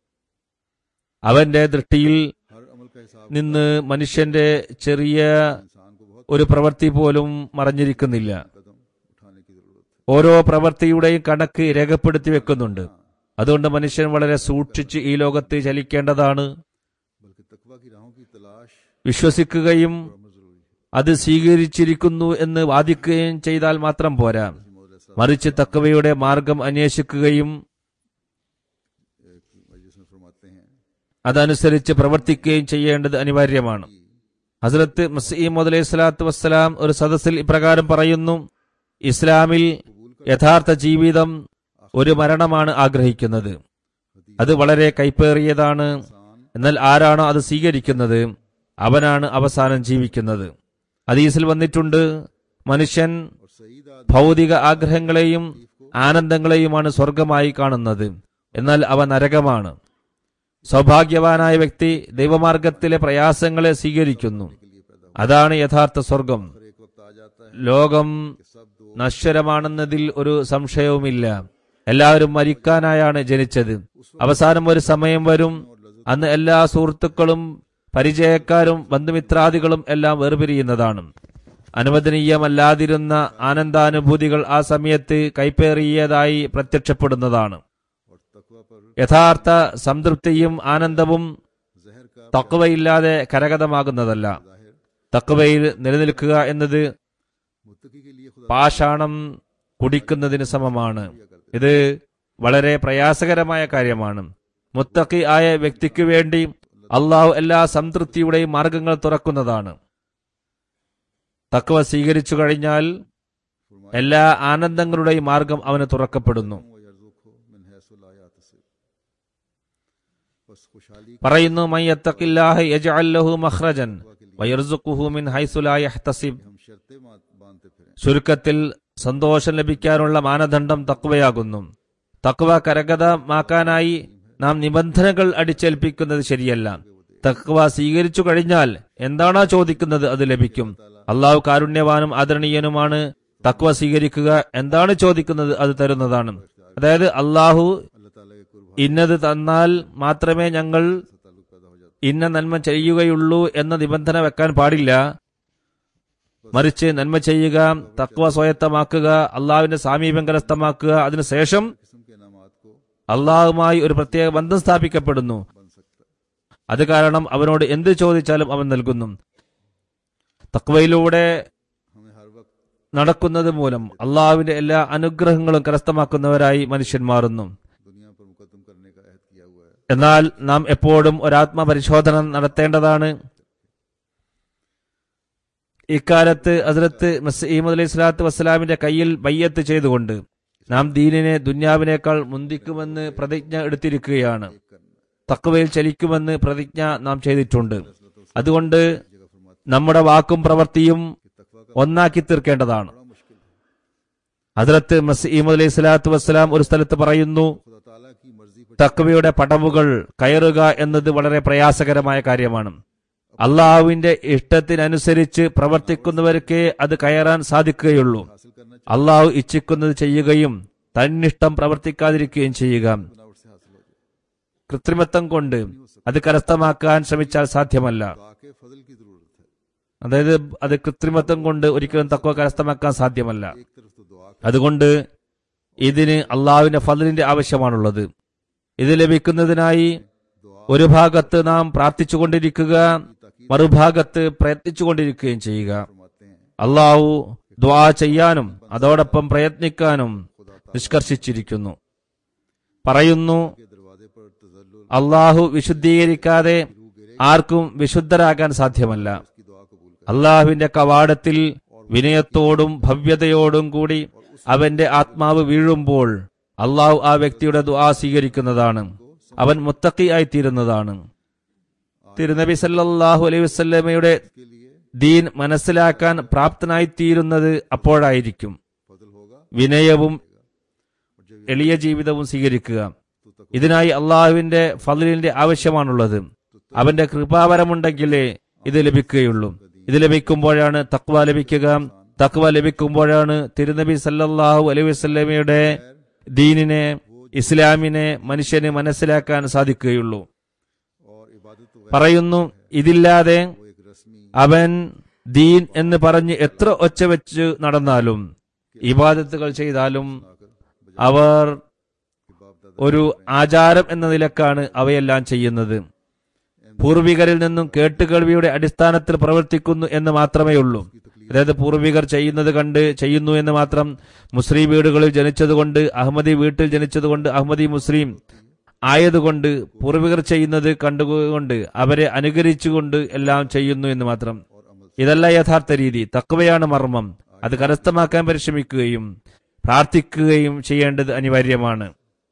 അവന്റെ ദൃഷ്ടിയിൽ हर अमल का हिसाब നിന്ന് മനുഷ്യന്റെ ചെറിയ इंसान को बहुत ഒരു പ്രവൃത്തി പോലും മറഞ്ഞിരിക്കുന്നില്ല कदम उठाने की जरूरत है ഓരോ പ്രവൃത്തിയുടെയും കണക്ക് രേഖപ്പെടുത്തി വെക്കുന്നുണ്ട് അതുകൊണ്ട് മനുഷ്യൻ വളരെ സൂക്ഷിച്ച് ഈ ലോകത്ത് ചലിക്കേണ്ടതാണ് बल्कि तकवा की राहों की तलाश വിശ്വസിക്കുകയും और अमल जरूरी है അത് സ്വീകരിച്ചിരിക്കുന്നു എന്ന് വാദിക്കുകയും ചെയ്താൽ മാത്രം പോരാ മറിച്ച് തക്കവയുടെ മാർഗം അന്വേഷിക്കുകയും एक मजलिस में फरमाते हैं അതനുസരിച്ച് പ്രവർത്തിക്കുകയും ചെയ്യേണ്ടത് അനിവാര്യമാണ് ഹസ്രത്ത് മസീം അലൈഹി സ്വലാത്തു വസ്സലാം ഒരു സദസ്സിൽ ഇപ്രകാരം പറയുന്നു ഇസ്ലാമിൽ യഥാർത്ഥ ജീവിതം ഒരു മരണമാണ് ആഗ്രഹിക്കുന്നത് അത് വളരെ കൈപ്പേറിയതാണ് എന്നാൽ ആരാണോ അത് സ്വീകരിക്കുന്നത് അവനാണ് അവസാനം ജീവിക്കുന്നത് ഹദീസിൽ വന്നിട്ടുണ്ട് മനുഷ്യൻ और सईद आदमी ഭൗതിക ആഗ്രഹങ്ങളെയും ആനന്ദങ്ങളെയുമാണ് സ്വർഗമായി കാണുന്നത് എന്നാൽ അവ നരകമാണ് സൗഭാഗ്യവാനായ വ്യക്തി ദൈവമാർഗത്തിലെ പ്രയാസങ്ങളെ സ്വീകരിക്കുന്നു അതാണ് യഥാർത്ഥ സ്വർഗം पर एक वक्त आ जाता है ലോകം कि सब दो നശ്വരമാണെന്നതിൽ ഒരു സംശയവുമില്ല എല്ലാവരും മരിക്കാനായാണ് ജനിച്ചത് അവസാനം ഒരു സമയം വരും അന്ന് എല്ലാ സുഹൃത്തുക്കളും പരിചയക്കാരും ബന്ധുമിത്രാദികളും എല്ലാം വേർപിരിയുന്നതാണ് അനുവദനീയമല്ലാതിരുന്ന ആനന്ദാനുഭൂതികൾ ആ സമയത്ത് കൈപ്പേറിയതായി പ്രത്യക്ഷപ്പെടുന്നതാണ് और तकवा पर യഥാർത്ഥ സംതൃപ്തിയും ആനന്ദവും जहर का തക്കവയില്ലാതെ കരഗതമാകുന്നതല്ല जाहिर തക്കവയിൽ നിലനിൽക്കുക എന്നത് मुत्तकी के लिए खुदा പാഷാണം കുടിക്കുന്നതിന് സമമാണ് ഇത് വളരെ പ്രയാസകരമായ കാര്യമാണ് മുത്തക്കി ആയ വ്യക്തിക്ക് വേണ്ടി അള്ളാഹു എല്ലാ സംതൃപ്തിയുടെയും മാർഗങ്ങൾ തുറക്കുന്നതാണ് തക്കവ സ്വീകരിച്ചു കഴിഞ്ഞാൽ എല്ലാ ആനന്ദങ്ങളുടെയും മാർഗം അവന് തുറക്കപ്പെടുന്നു वो यरजुको मिन हैसु ला यातसिब बस खुशहाली പറയുന്നു മയ്യത്തഖില്ലാഹ യജ്അൽ ലഹു മഖ്റജൻ വയർസുഖുഹു മിൻ ഹൈസു ലാ യഹ്തസിബ് हम शर्तें मा- बांधते फिरें ചുരുക്കത്തിൽ സന്തോഷം ലഭിക്കാനുള്ള മാനദണ്ഡം തക്വയാകുന്നു തക്വ കരഗതമാക്കാനായി നാം നിബന്ധനകൾ അടിച്ചേൽപ്പിക്കുന്നത് ശരിയല്ല തക്വ സ്വീകരിച്ചു കഴിഞ്ഞാൽ എന്താണോ ചോദിക്കുന്നത് അത് ലഭിക്കും അള്ളാഹു കാരുണ്യവാനും ആദരണീയനുമാണ് തക്വ സ്വീകരിക്കുക എന്താണ് ചോദിക്കുന്നത് അത് തരുന്നതാണ് അതായത് അള്ളാഹു अल्लाह ताला के कुर्ब ഇന്നത് തന്നാൽ മാത്രമേ ഞങ്ങൾ से ताल्लुक पैदा हो जाता ഇന്ന നന്മ ചെയ്യുകയുള്ളൂ എന്ന നിബന്ധന വെക്കാൻ പാടില്ല മറിച്ച് നന്മ ചെയ്യുക തക്വ സ്വായത്തമാക്കുക അള്ളാഹുവിന്റെ സാമീപ്യം കരസ്ഥമാക്കുക അതിനുശേഷം है किस्म के इनामात को അള്ളാഹുമായി ഒരു പ്രത്യേക ബന്ധം സ്ഥാപിക്കപ്പെടുന്നു बन सकता है അത് കാരണം അവനോട് എന്ത് ചോദിച്ചാലും അവൻ നൽകുന്നു തക്വയിലൂടെ हमें हर वक्त നടക്കുന്നത് മൂലം അള്ളാഹുവിന്റെ എല്ലാ അനുഗ്രഹങ്ങളും കരസ്ഥമാക്കുന്നവരായി മനുഷ്യൻ മാറുന്നു दुनिया पर मुकदम करने का अहद किया हुआ है എന്നാൽ നാം എപ്പോഴും ഒരാത്മപരിശോധന നടത്തേണ്ടതാണ് ഇക്കാലത്ത് ഹസ്രത്ത് മസീമദ് അലൈഹി സ്വലാത്തു വസ്സലാമിന്റെ കയ്യിൽ ബയ്യത്ത് ചെയ്തുകൊണ്ട് നാം ദീനിനെ ദുന്യാവിനേക്കാൾ മുന്തിക്കുമെന്ന് പ്രതിജ്ഞ എടുത്തിരിക്കുകയാണ് തക്കവയിൽ ചലിക്കുമെന്ന് പ്രതിജ്ഞ നാം ചെയ്തിട്ടുണ്ട് അതുകൊണ്ട് നമ്മുടെ വാക്കും പ്രവൃത്തിയും ഒന്നാക്കി തീർക്കേണ്ടതാണ് बड़ा मुश्किल है ഹസ്രത്ത് മസീമദ് അലൈഹി സ്വലാത്തു വസ്സലാം ഒരു സ്ഥലത്ത് പറയുന്നു खुदा ताला की मर्जी पर തക്കവയുടെ പടവുകൾ കയറുക എന്നത് വളരെ പ്രയാസകരമായ കാര്യമാണ് അള്ളാഹുവിന്റെ ഇഷ്ടത്തിനനുസരിച്ച് പ്രവർത്തിക്കുന്നവർക്കേ അത് കയറാൻ സാധിക്കുകയുള്ളൂ हासिल करना അള്ളാഹു ഇച്ഛിക്കുന്നത് ചെയ്യുകയും തന്നിഷ്ടം പ്രവർത്തിക്കാതിരിക്കുകയും ചെയ്യുക बनावट से हासिल हो जाए കൃത്രിമത്വം കൊണ്ട് അത് കരസ്ഥമാക്കാൻ ശ്രമിച്ചാൽ സാധ്യമല്ല दुआ के फजल की जरूरत है അതായത് അത് കൃത്രിമത്വം കൊണ്ട് ഒരിക്കലും തക്കവ കരസ്ഥമാക്കാൻ സാധ്യമല്ല एक तरफ तो दुआ അതുകൊണ്ട് ഇതിന് അള്ളാഹുവിന്റെ ഫضലിന്റെ ആവശ്യമാണുള്ളത് ഇത് ലഭിക്കുന്നതിനായി ഒരു ഭാഗത്ത് നാം പ്രാർത്ഥിച്ചുകൊണ്ടിരിക്കുക മറുഭാഗത്ത് പ്രയത്നിച്ചുകൊണ്ടിരിക്കുകയും ചെയ്യുക फरमाते हैं അള്ളാഹു ദ്വാ ചെയ്യാനും അതോടൊപ്പം പ്രയത്നിക്കാനും നിഷ്കർഷിച്ചിരിക്കുന്നു പറയുന്നു के दरवाजे पर तजल्लुल അള്ളാഹു വിശുദ്ധീകരിക്കാതെ ആർക്കും വിശുദ്ധരാകാൻ സാധ്യമല്ല की दुआ कबूल कर അള്ളാഹുവിന്റെ കവാടത്തിൽ വിനയത്തോടും ഭവ്യതയോടും കൂടി അവന്റെ ആത്മാവ് വീഴുമ്പോൾ അള്ളാഹു ആ വ്യക്തിയുടെ ദുആ സ്വീകരിക്കുന്നതാണ് അവൻ മുത്തക്കി ആയിത്തീരുന്നതാണ് തിരുനബി സല്ലല്ലാഹു അലൈഹി വസല്ലമയുടെ के लिए ദീൻ മനസ്സിലാക്കാൻ പ്രാപ്തനായിത്തീരുന്നത് അപ്പോഴായിരിക്കും फजल होगा വിനയവും എളിയ ജീവിതവും സ്വീകരിക്കുക ഇതിനായി അള്ളാഹുവിന്റെ ഫضലിന്റെ ആവശ്യമാണുള്ളത് അവന്റെ കൃപാവരമുണ്ടെങ്കിലേ ഇത് ലഭിക്കുകയുള്ളൂ ഇത് ലഭിക്കുമ്പോഴാണ് തക്വ ലഭിക്കുക തക്വ ലഭിക്കുമ്പോഴാണ് തിരുനബി സല്ലല്ലാഹു അലൈഹി വസല്ലമയുടെ ദീനിനെ ഇസ്ലാമിനെ മനുഷ്യന് മനസ്സിലാക്കാൻ സാധിക്കുകയുള്ളൂ और इबादत तो പറയുന്നു ഇതില്ലാതെ वो एक रस्मी അവൻ ദീൻ എന്ന് പറഞ്ഞ് എത്ര ഒച്ച വെച്ച് നടന്നാലും ഇബാദത്തുകൾ ചെയ്താലും അവർ ഒരു ആചാരം എന്ന നിലക്കാണ് അവയെല്ലാം ചെയ്യുന്നത് പൂർവികരിൽ നിന്നും കേട്ടുകേൾവിയുടെ അടിസ്ഥാനത്തിൽ പ്രവർത്തിക്കുന്നു എന്ന് മാത്രമേ ഉള്ളൂ അതായത് പൂർവികർ ചെയ്യുന്നത് കണ്ട് ചെയ്യുന്നു എന്ന് മാത്രം മുസ്ലിം വീടുകളിൽ ജനിച്ചതുകൊണ്ട് അഹമ്മദി വീട്ടിൽ ജനിച്ചതുകൊണ്ട് അഹമ്മദി മുസ്ലിം ആയതുകൊണ്ട് പൂർവികർ ചെയ്യുന്നത് കണ്ടുകൊണ്ട് അവരെ അനുകരിച്ചുകൊണ്ട് എല്ലാം ചെയ്യുന്നു എന്ന് മാത്രം ഇതല്ല യഥാർത്ഥ രീതി തക്കവയാണ് മർമ്മം അത് കരസ്ഥമാക്കാൻ പരിശ്രമിക്കുകയും പ്രാർത്ഥിക്കുകയും ചെയ്യേണ്ടത് അനിവാര്യമാണ്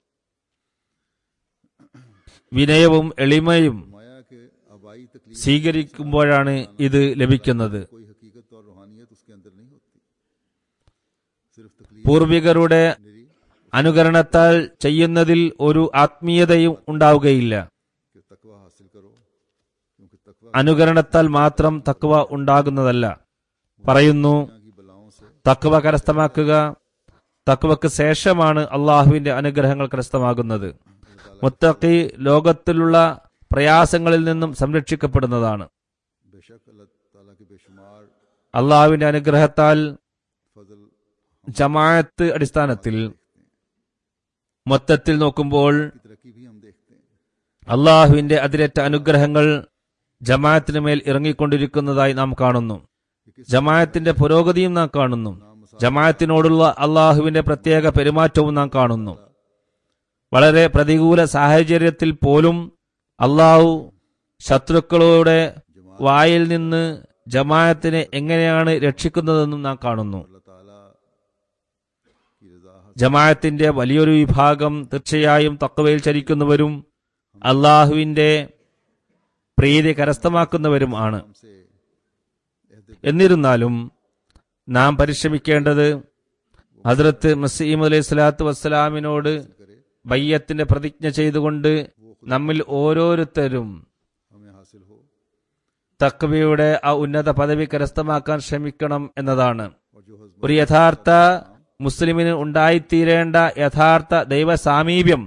വിനയവും എളിമയും माया के आबाई तकलीफ സ്വീകരിക്കുമ്പോഴാണ് ഇത് ലഭിക്കുന്നത് कोई हकीकत और रूहानियत उसके अंदर नहीं होती सिर्फ तकलीफ പൂർവികരുടെ അനുകരണത്താൽ ചെയ്യുന്നതിൽ ഒരു ആത്മീയതയും ഉണ്ടാവുകയില്ല के तकवा हासिल करो क्योंकि तकवा അനുകരണത്താൽ മാത്രം തക്വ ഉണ്ടാകുന്നതല്ല പറയുന്നു दुनिया की बलाओं से തക്വ കരസ്ഥമാക്കുക തക്വക്ക് ശേഷമാണ് അള്ളാഹുവിന്റെ അനുഗ്രഹങ്ങൾ കരസ്ഥമാകുന്നത് മുത്തഖി ലോകത്തിലുള്ള പ്രയാസങ്ങളിൽ നിന്നും സംരക്ഷിക്കപ്പെടുന്നതാണ് बेशक अल्लाह ताला के बेशुमार അള്ളാഹുവിന്റെ അനുഗ്രഹത്താൽ फजल ജമാഅത്ത് അടിസ്ഥാനത്തിൽ മൊത്തത്തിൽ നോക്കുമ്പോൾ की तरक्की भी हम देखते हैं അള്ളാഹുവിന്റെ അതിരറ്റ അനുഗ്രഹങ്ങൾ ജമാഅത്തിന് മേൽ ഇറങ്ങിക്കൊണ്ടിരിക്കുന്നതായി നാം കാണുന്നു ജമാഅത്തിന്റെ പുരോഗതിയും നാം കാണുന്നു ജമാഅത്തിനോടുള്ള അള്ളാഹുവിന്റെ പ്രത്യേക പെരുമാറ്റവും നാം കാണുന്നു വളരെ പ്രതികൂല സാഹചര്യത്തിൽ പോലും അള്ളാഹു ശത്രുക്കളുടെ വായിൽ നിന്ന് ജമാഅത്തിനെ എങ്ങനെയാണ് രക്ഷിക്കുന്നതെന്നും നാം കാണുന്നു अल्लाह ताला की रजा हासिल ജമാഅത്തിന്റെ വലിയൊരു വിഭാഗം തീർച്ചയായും തക്കവയിൽ ചരിക്കുന്നവരും അള്ളാഹുവിന്റെ പ്രീതി കരസ്ഥമാക്കുന്നവരും ആണ് से എന്നിരുന്നാലും നാം പരിശ്രമിക്കേണ്ടത് ഹദ്രത്ത് മസീം അലൈഹി സ്വലാത്തു വസ്സലാമിനോട് ബയ്യത്തിന്റെ പ്രതിജ്ഞ ചെയ്തുകൊണ്ട് നമ്മിൽ ഓരോരുത്തരും हमें हासिल हो തക്വയുടെ ആ ഉന്നത പദവി കരസ്ഥമാക്കാൻ ശ്രമിക്കണം എന്നതാണ് और जो हजब ഒരു യഥാർത്ഥ മുസ്ലിമിന് ഉണ്ടായിത്തീരേണ്ട യഥാർത്ഥ ദൈവ സാമീപ്യം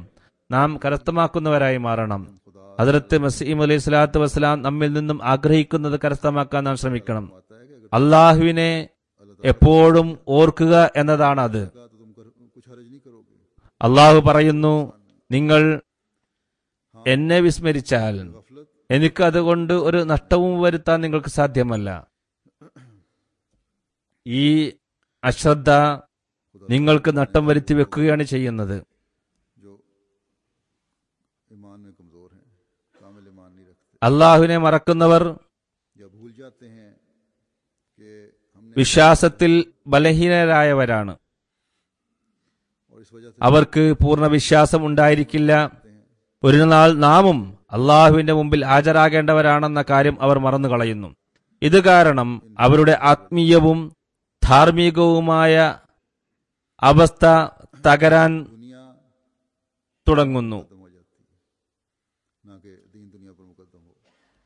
നാം കരസ്ഥമാക്കുന്നവരായി മാറണം ഹജറത്ത് മസീം അലൈഹി സ്വലാത്തു വസ്സലാം നമ്മിൽ നിന്നും ആഗ്രഹിക്കുന്നത് കരസ്ഥമാക്കാൻ നാം ശ്രമിക്കണം आता है कि अगर അള്ളാഹുവിനെ എപ്പോഴും ഓർക്കുക എന്നതാണ് അത് कहा तो तुम कर, कुछ हर्ज नहीं करोगे അള്ളാഹു പറയുന്നു നിങ്ങൾ എന്നെ വിസ്മരിച്ചാൽ गफलत എനിക്ക് അതുകൊണ്ട് ഒരു നഷ്ടവും വരുത്താൻ നിങ്ങൾക്ക് സാധ്യമല്ല ഈ അശ്രദ്ധ നിങ്ങൾക്ക് നഷ്ടം വരുത്തി വെക്കുകയാണ് ചെയ്യുന്നത് जो ईमान में कमजोर हैं कामिल ईमान नहीं रखते അള്ളാഹുവിനെ മറക്കുന്നവർ या भूल जाते हैं कि हमने വിശ്വാസത്തിൽ ബലഹീനരായവരാണ് और इस वजह से അവർക്ക് പൂർണ്ണ വിശ്വാസം ഉണ്ടായിരിക്കില്ല ഒരു നാൾ നാമും അള്ളാഹുവിന്റെ മുമ്പിൽ ഹാജരാകേണ്ടവരാണെന്ന കാര്യം അവർ മറന്നു കളയുന്നു ഇത് കാരണം അവരുടെ ആത്മീയവും ധാർമ്മികവുമായ അവസ്ഥ തകരാൻ दुनिया തുടങ്ങുന്നു खत्म हो जाती है ना कि दीन दुनिया पर मुकदम हो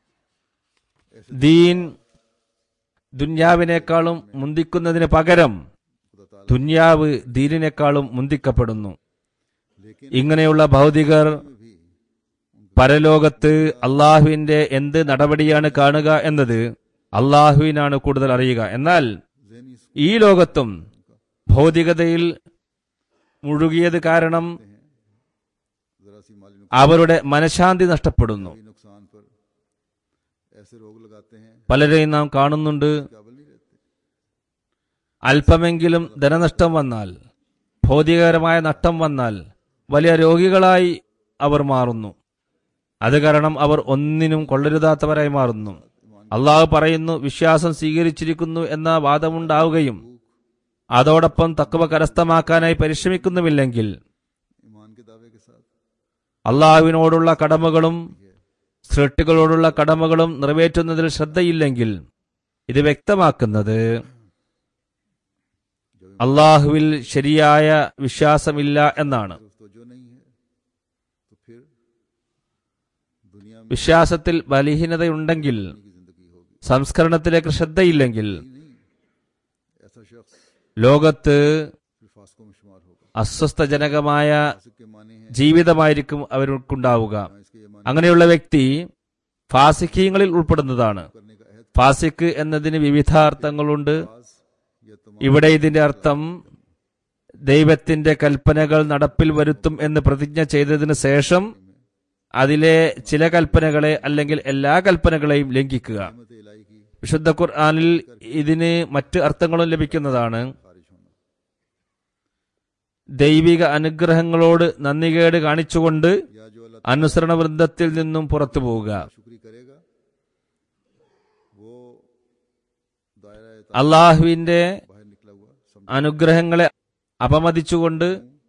ദീൻ ദുന്യാവിനേക്കാളും മുന്തിക്കുന്നതിന് പകരം खुदा ताला ദുന്യാവ് ദീനിനേക്കാളും മുന്തിക്കപ്പെടുന്നു लेकिन ഇങ്ങനെയുള്ള ഭൗതികർ में भी പരലോകത്ത് അള്ളാഹുവിന്റെ എന്ത് നടപടിയാണ് കാണുക എന്നത് അള്ളാഹുവിനാണ് കൂടുതൽ അറിയുക എന്നാൽ जहनी ഈ ലോകത്തും ഭൗതികതയിൽ മുഴുകിയത് കാരണം जरा सी माली അവരുടെ മനഃശാന്തി നഷ്ടപ്പെടുന്നു नुकसान नुकसान पर ऐसे रोग लगाते हैं പലരെയും നാം കാണുന്നുണ്ട് काबिल नहीं रहते അല്പമെങ്കിലും ധനനഷ്ടം വന്നാൽ ഭൗതികപരമായ നഷ്ടം വന്നാൽ വലിയ രോഗികളായി അവർ മാറുന്നു അത് കാരണം അവർ ഒന്നിനും കൊള്ളരുതാത്തവരായി മാറുന്നു അള്ളാഹു പറയുന്നു വിശ്വാസം സ്വീകരിച്ചിരിക്കുന്നു എന്ന വാദമുണ്ടാവുകയും അതോടൊപ്പം തക്കവ കരസ്ഥമാക്കാനായി പരിശ്രമിക്കുന്നുമില്ലെങ്കിൽ ईमान के दावे के साथ അള്ളാഹുവിനോടുള്ള കടമകളും സൃഷ്ടികളോടുള്ള കടമകളും നിറവേറ്റുന്നതിൽ ശ്രദ്ധയില്ലെങ്കിൽ ഇത് വ്യക്തമാക്കുന്നത് അള്ളാഹുവിൽ ശരിയായ വിശ്വാസമില്ല എന്നാണ് तो जो नहीं है तो फिर दुनिया में വിശ്വാസത്തിൽ ബലഹീനതയുണ്ടെങ്കിൽ की जिंदगी होगी സംസ്കരണത്തിലേക്ക് ശ്രദ്ധയില്ലെങ്കിൽ नहीं ऐसा शख्स ലോകത്ത് फिर फास्कों में शुमार होगा അസ്വസ്ഥജനകമായ फासिक के माने हैं ജീവിതമായിരിക്കും അവർക്കുണ്ടാവുക हाँ, इसके ये माने അങ്ങനെയുള്ള വ്യക്തി ഫാസിഖീങ്ങളിൽ ഉൾപ്പെടുന്നതാണ് करने का अहद ഫാസിഖ് എന്നതിന് വിവിധ അർത്ഥങ്ങളുണ്ട് पास या तमाम ഇവിടെ ഇതിന്റെ അർത്ഥം ദൈവത്തിന്റെ കൽപ്പനകൾ നടപ്പിൽ വരുത്തും എന്ന് പ്രതിജ്ഞ ചെയ്തതിന് ശേഷം അതിലെ ചില കൽപ്പനകളെ അല്ലെങ്കിൽ എല്ലാ കൽപ്പനകളെയും ലംഘിക്കുക रहमत इलाही की വിശുദ്ധ ഖുർആാനിൽ ഇതിന് മറ്റ് അർത്ഥങ്ങളും ലഭിക്കുന്നതാണ് खारिज होना ദൈവിക അനുഗ്രഹങ്ങളോട് നന്ദികേട് കാണിച്ചുകൊണ്ട് या जो अल्लाह അനുസരണ വൃന്ദത്തിൽ നിന്നും പുറത്തു പോവുക ताला शुक्री करेगा वो दायरा അള്ളാഹുവിന്റെ बाहर निकला हुआ समझ അനുഗ്രഹങ്ങളെ അപമതിച്ചുകൊണ്ട്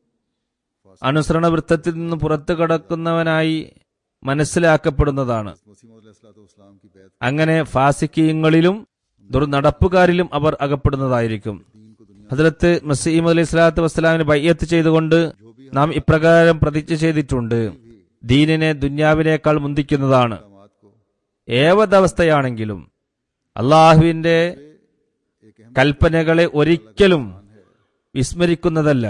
അനുസരണ വൃത്തത്തിൽ നിന്ന് പുറത്തു കടക്കുന്നവനായി മനസ്സിലാക്കപ്പെടുന്നതാണ് मसीम की बैत അങ്ങനെ ഫാസിക്കീയങ്ങളിലും ദുർനടപ്പുകാരിലും അവർ അകപ്പെടുന്നതായിരിക്കും दीन को दुनिया ഹജറത്ത് മസീം അലൈഹി സ്വലാത്തു വസ്സലാമിന് ബയ്യത്ത് ചെയ്തുകൊണ്ട് നാം ഇപ്രകാരം പ്രതിജ്ഞ ചെയ്തിട്ടുണ്ട് ദീനിനെ ദുന്യാവിനേക്കാൾ മുന്തിക്കുന്നതാണ് दामाद को ഏവതവസ്ഥയാണെങ്കിലും അള്ളാഹുവിന്റെ एक अहम കൽപ്പനകളെ ഒരിക്കലും വിസ്മരിക്കുന്നതല്ല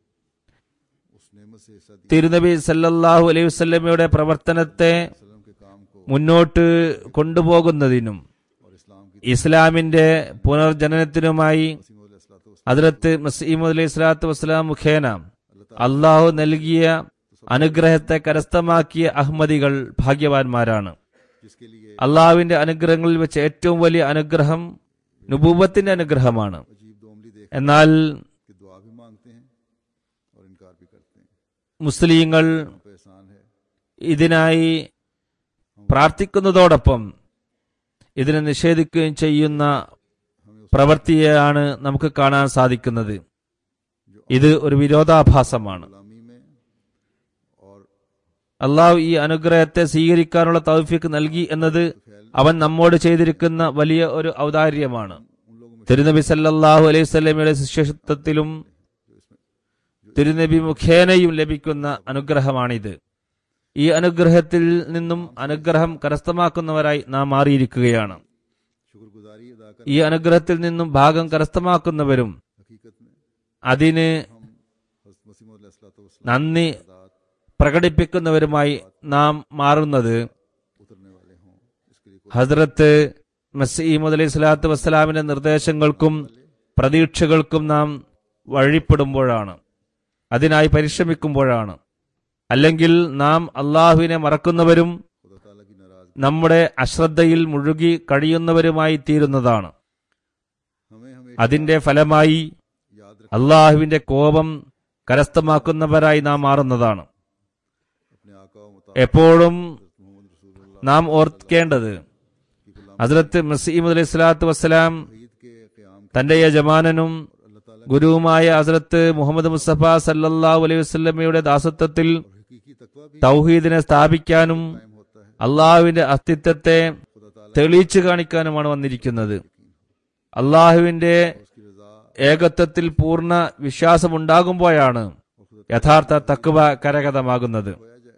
उस नेमत से हिस्सा दिया തിരുനബി സല്ലല്ലാഹു അലൈഹി വസല്ലമയുടെ പ്രവർത്തനത്തെ वसल्लम के काम को മുന്നോട്ട് കൊണ്ടുപോകുന്നതിനും और इस्लाम की ഇസ്ലാമിന്റെ പുനർജനനത്തിനുമായി मसीम ഹദ്രത്ത് മസീമദ് അലൈഹി സ്വലാത്തു വസ്സലാം മുഖേന അള്ളാഹു നൽകിയ അനുഗ്രഹത്തെ കരസ്ഥമാക്കിയ അഹമ്മദികൾ ഭാഗ്യവാന്മാരാണ് जिसके लिए അള്ളാഹുവിന്റെ അനുഗ്രഹങ്ങളിൽ വെച്ച് ഏറ്റവും വലിയ അനുഗ്രഹം നുബൂബത്തിന്റെ അനുഗ്രഹമാണ് अजीब दोमली देख എന്നാൽ के दुआ भी मांगते हैं और इनकार भी करते हैं മുസ്ലിങ്ങൾ हम पे एहसान है ഇതിനായി പ്രാർത്ഥിക്കുന്നതോടൊപ്പം ഇതിനെ നിഷേധിക്കുകയും ചെയ്യുന്ന പ്രവൃത്തിയാണ് നമുക്ക് കാണാൻ സാധിക്കുന്നത് ഇത് ഒരു വിരോധാഭാസമാണ് गुलामी में और അള്ളാഹു ഈ അനുഗ്രഹത്തെ സ്വീകരിക്കാനുള്ള തൗഫീക്ക് നൽകി എന്നത് അവൻ നമ്മോട് ചെയ്തിരിക്കുന്ന വലിയ ഒരു ഔദാര്യമാണ് उन लोगों में തിരുനബി സല്ലല്ലാഹു അലൈഹി സ്വലമയുടെ ശിഷ്യത്വത്തിലും തിരുനബി മുഖേനയും ലഭിക്കുന്ന അനുഗ്രഹമാണിത് ഈ അനുഗ്രഹത്തിൽ നിന്നും അനുഗ്രഹം കരസ്ഥമാക്കുന്നവരായി നാം മാറിയിരിക്കുകയാണ് शुक्रगुजारी अदा कर ഈ അനുഗ്രഹത്തിൽ നിന്നും ഭാഗം കരസ്ഥമാക്കുന്നവരും हकीकत में അതിന് हम हज़रत मसीह मौद अलैहिस्सलातु वस्सलाम നന്ദി की പ്രകടിപ്പിക്കുന്നവരുമായി നാം മാറുന്നത് उतरने वाले हों इसके लिए ഹസ്രത്ത് മസീമദ് അലൈഹി സ്വലാത്തു വസ്സലാമിന്റെ നിർദ്ദേശങ്ങൾക്കും പ്രതീക്ഷകൾക്കും നാം വഴിപ്പെടുമ്പോഴാണ് അതിനായി പരിശ്രമിക്കുമ്പോഴാണ് അല്ലെങ്കിൽ നാം അള്ളാഹുവിനെ മറക്കുന്നവരും खुदा ताला की नाराज നമ്മുടെ അശ്രദ്ധയിൽ മുഴുകി കഴിയുന്നവരുമായി തീരുന്നതാണ് हमें हमें അതിന്റെ ഫലമായി याद रख അള്ളാഹുവിന്റെ കോപം കരസ്ഥമാക്കുന്നവരായി നാം മാറുന്നതാണ് अपने आका व मुताबिक എപ്പോഴും मोहम्मद रसूलुल्लाह നാം ഓർക്കേണ്ടത് की गुलाम ഹസ്രത്ത് മസീമദ് അലൈഹി സ്വലാത്തു വസ്സലാം ईद के क़याम തന്റെ യജമാനനും अल्लाह ताला ഗുരുവുമായ ഹസ്രത്ത് മുഹമ്മദ് മുസ്തഫ സല്ലല്ലാഹു അലൈഹി വസല്ലമയുടെ ദാസത്വത്തിൽ और हकीकी तकवा भी തൗഹീദിനെ സ്ഥാപിക്കാനും कायम होता है അള്ളാഹുവിന്റെ അസ്തിത്വത്തെ खुदा ताला തെളിയിച്ചു കാണിക്കാനുമാണ് വന്നിരിക്കുന്നത് അള്ളാഹുവിന്റെ उसकी रजा ഏകത്വത്തിൽ പൂർണ്ണ വിശ്വാസമുണ്ടാകുമ്പോഴാണ് യഥാർത്ഥ തക്കുവ കരഗതമാകുന്നത് होया जाए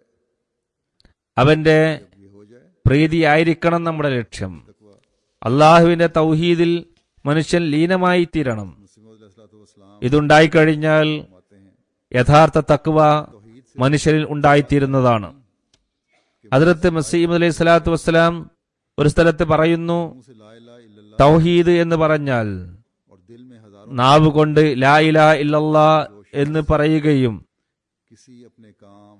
അവന്റെ ये हो जाए പ്രീതിയായിരിക്കണം നമ്മുടെ ലക്ഷ്യം तकवा അള്ളാഹുവിന്റെ തൗഹീദിൽ മനുഷ്യൻ ലീനമായി തീരണം मुस्लिम ഇതുണ്ടായിക്കഴിഞ്ഞാൽ फरमाते हैं യഥാർത്ഥ തക്കുവ മനുഷ്യരിൽ ഉണ്ടായിത്തീരുന്നതാണ് അതിർത്ത് മസീമദ് അലൈഹി സ്വലാത്തു വസ്സലാം ഒരു സ്ഥലത്ത് പറയുന്നു मुंह से ला इलाहा इल्लल्लाह തൗഹീദ് എന്ന് പറഞ്ഞാൽ और दिल में हजारों നാവ് കൊണ്ട് ലാ ഇലാ ഇല്ലല്ലാ എന്ന് പറയുകയും किसी अपने काम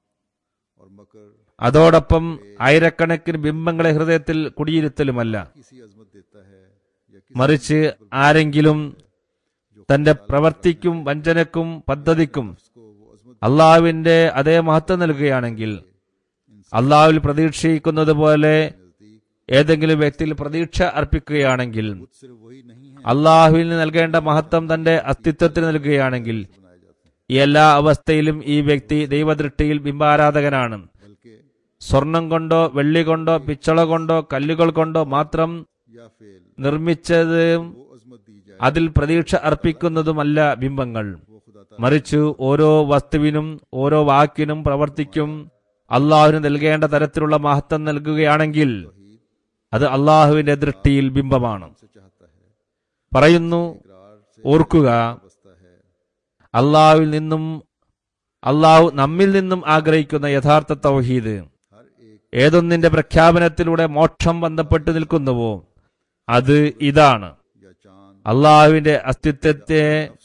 और मकर അതോടൊപ്പം ആയിരക്കണക്കിന് ബിംബങ്ങളെ ഹൃദയത്തിൽ കുടിയിരുത്തലുമല്ല किसी अजमत देता है या किसी മറിച്ച് ആരെങ്കിലും തന്റെ പ്രവർത്തിക്കും വഞ്ചനക്കും പദ്ധതിക്കും को वो अजमत അള്ളാഹുവിന്റെ അതേ മഹത്വം നൽകുകയാണെങ്കിൽ അള്ളാഹുവിൽ പ്രതീക്ഷിക്കുന്നത് പോലെ नजदीक ഏതെങ്കിലും വ്യക്തിയിൽ പ്രതീക്ഷ അർപ്പിക്കുകയാണെങ്കിൽ सिर्फ वही नहीं है അള്ളാഹുവിന് നൽകേണ്ട മഹത്വം തന്റെ അസ്തിത്വത്തിന് നൽകുകയാണെങ്കിൽ बनाए जाते हैं ഈ എല്ലാ അവസ്ഥയിലും ഈ വ്യക്തി ദൈവദൃഷ്ടിയിൽ ബിംബാരാധകനാണ് बल्कि സ്വർണം കൊണ്ടോ വെള്ളി കൊണ്ടോ പിച്ചള കൊണ്ടോ കല്ലുകൾ കൊണ്ടോ മാത്രം या फेल നിർമ്മിച്ചത് वो अजमत दी जाए അതിൽ പ്രതീക്ഷ അർപ്പിക്കുന്നതുമല്ല ബിംബങ്ങൾ वो खुदा ताला മറിച്ച് ഓരോ വസ്തുവിനും ഓരോ വാക്കിനും പ്രവർത്തിക്കും അള്ളാഹുവിന് നൽകേണ്ട തരത്തിലുള്ള മഹത്വം നൽകുകയാണെങ്കിൽ അത് അള്ളാഹുവിന്റെ ദൃഷ്ടിയിൽ ബിംബമാണ് से चाहता है പറയുന്നു इकरार से ഓർക്കുക बसता है അള്ളാഹുവിൽ നിന്നും അള്ളാഹു നമ്മിൽ നിന്നും ആഗ്രഹിക്കുന്ന യഥാർത്ഥ തൗഹീദ് हर एक ഏതൊന്നിന്റെ പ്രഖ്യാപനത്തിലൂടെ മോക്ഷം ബന്ധപ്പെട്ട് നിൽക്കുന്നുവോ അത് ഇതാണ് या चांद അള്ളാഹുവിന്റെ അസ്തിത്വത്തെ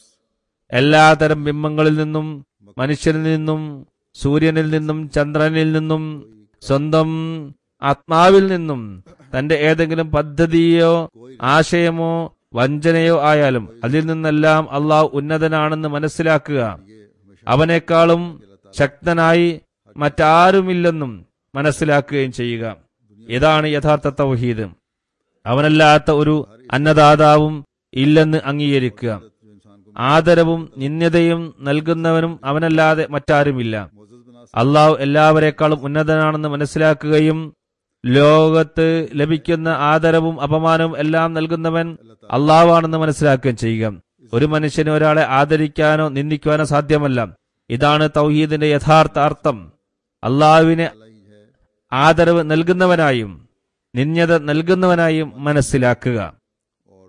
എല്ലാതരം ബിംബങ്ങളിൽ നിന്നും മനുഷ്യനിൽ നിന്നും സൂര്യനിൽ നിന്നും ചന്ദ്രനിൽ നിന്നും സ്വന്തം ആത്മാവിൽ നിന്നും തന്റെ ഏതെങ്കിലും പദ്ധതിയോ ആശയമോ വഞ്ചനയോ ആയാലും അതിൽ നിന്നെല്ലാം അള്ളാഹു ഉന്നതനാണെന്ന് മനസ്സിലാക്കുക അവനേക്കാളും ശക്തനായി മറ്റാരുമില്ലെന്നും മനസ്സിലാക്കുകയും ചെയ്യുക ഇതാണ് യഥാർത്ഥ തൗഹീദ് അവനല്ലാത്ത ഒരു അന്നദാതാവും ഇല്ലെന്ന് അംഗീകരിക്കുക जो इंसान को ആദരവും നിന്ദ്യതയും നൽകുന്നവനും അവനല്ലാതെ മറ്റാരുമില്ല मोजज बना അള്ളാഹു എല്ലാവരെക്കാളും ഉന്നതനാണെന്ന് മനസ്സിലാക്കുകയും ലോകത്ത് ലഭിക്കുന്ന ആദരവും അപമാനവും എല്ലാം നൽകുന്നവൻ അള്ളാഹുവാണെന്ന് മനസ്സിലാക്കുകയും ചെയ്യുക ഒരു മനുഷ്യന് ഒരാളെ ആദരിക്കാനോ നിന്ദിക്കുവാനോ സാധ്യമല്ല ഇതാണ് തൗഹീദിന്റെ യഥാർത്ഥ അർത്ഥം അള്ളാഹുവിനെ ही है ആദരവ് നൽകുന്നവനായും നിന്യത നൽകുന്നവനായും മനസ്സിലാക്കുക और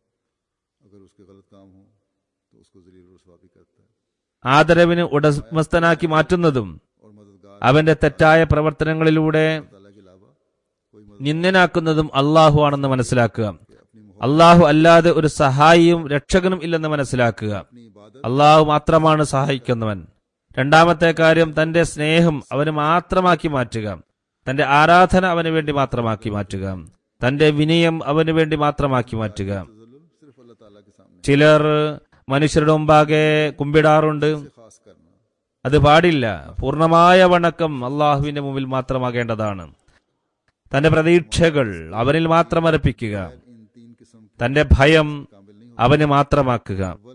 अगर उसके गलत काम हो तो उसको जलील रसवा भी करता है ആദരവിന് ഉടമസ്ഥനാക്കി മാറ്റുന്നതും और मददगार അവന്റെ തെറ്റായ പ്രവർത്തനങ്ങളിലൂടെ ताला के अलावा कोई मदद നിന്ദനാക്കുന്നതും അള്ളാഹു ആണെന്ന് മനസ്സിലാക്കുക अपनी मोहब्बत അള്ളാഹു അല്ലാതെ ഒരു സഹായിയും രക്ഷകനും ഇല്ലെന്ന് മനസ്സിലാക്കുക अपनी इबादत അള്ളാഹു മാത്രമാണ് സഹായിക്കുന്നവൻ രണ്ടാമത്തെ കാര്യം തന്റെ സ്നേഹം അവന് മാത്രമാക്കി മാറ്റുക തന്റെ ആരാധന അവന് വേണ്ടി മാത്രമാക്കി മാറ്റുക തന്റെ വിനയം അവന് വേണ്ടി മാത്രമാക്കി മാറ്റുക तजल्लुल सिर्फ अल्लाह ताला के सामने ചിലർ മനുഷ്യരുടെ മുമ്പാകെ കുമ്പിടാറുണ്ട് खास करना അത് പാടില്ല പൂർണ്ണമായ വണക്കം അള്ളാഹുവിന്റെ മുമ്പിൽ മാത്രമാകേണ്ടതാണ് തന്റെ പ്രതീക്ഷകൾ അവനിൽ മാത്രം അർപ്പിക്കുക इन तीन किस्म के തന്റെ ഭയം कामिल नहीं അവന് മാത്രമാക്കുക अव्वल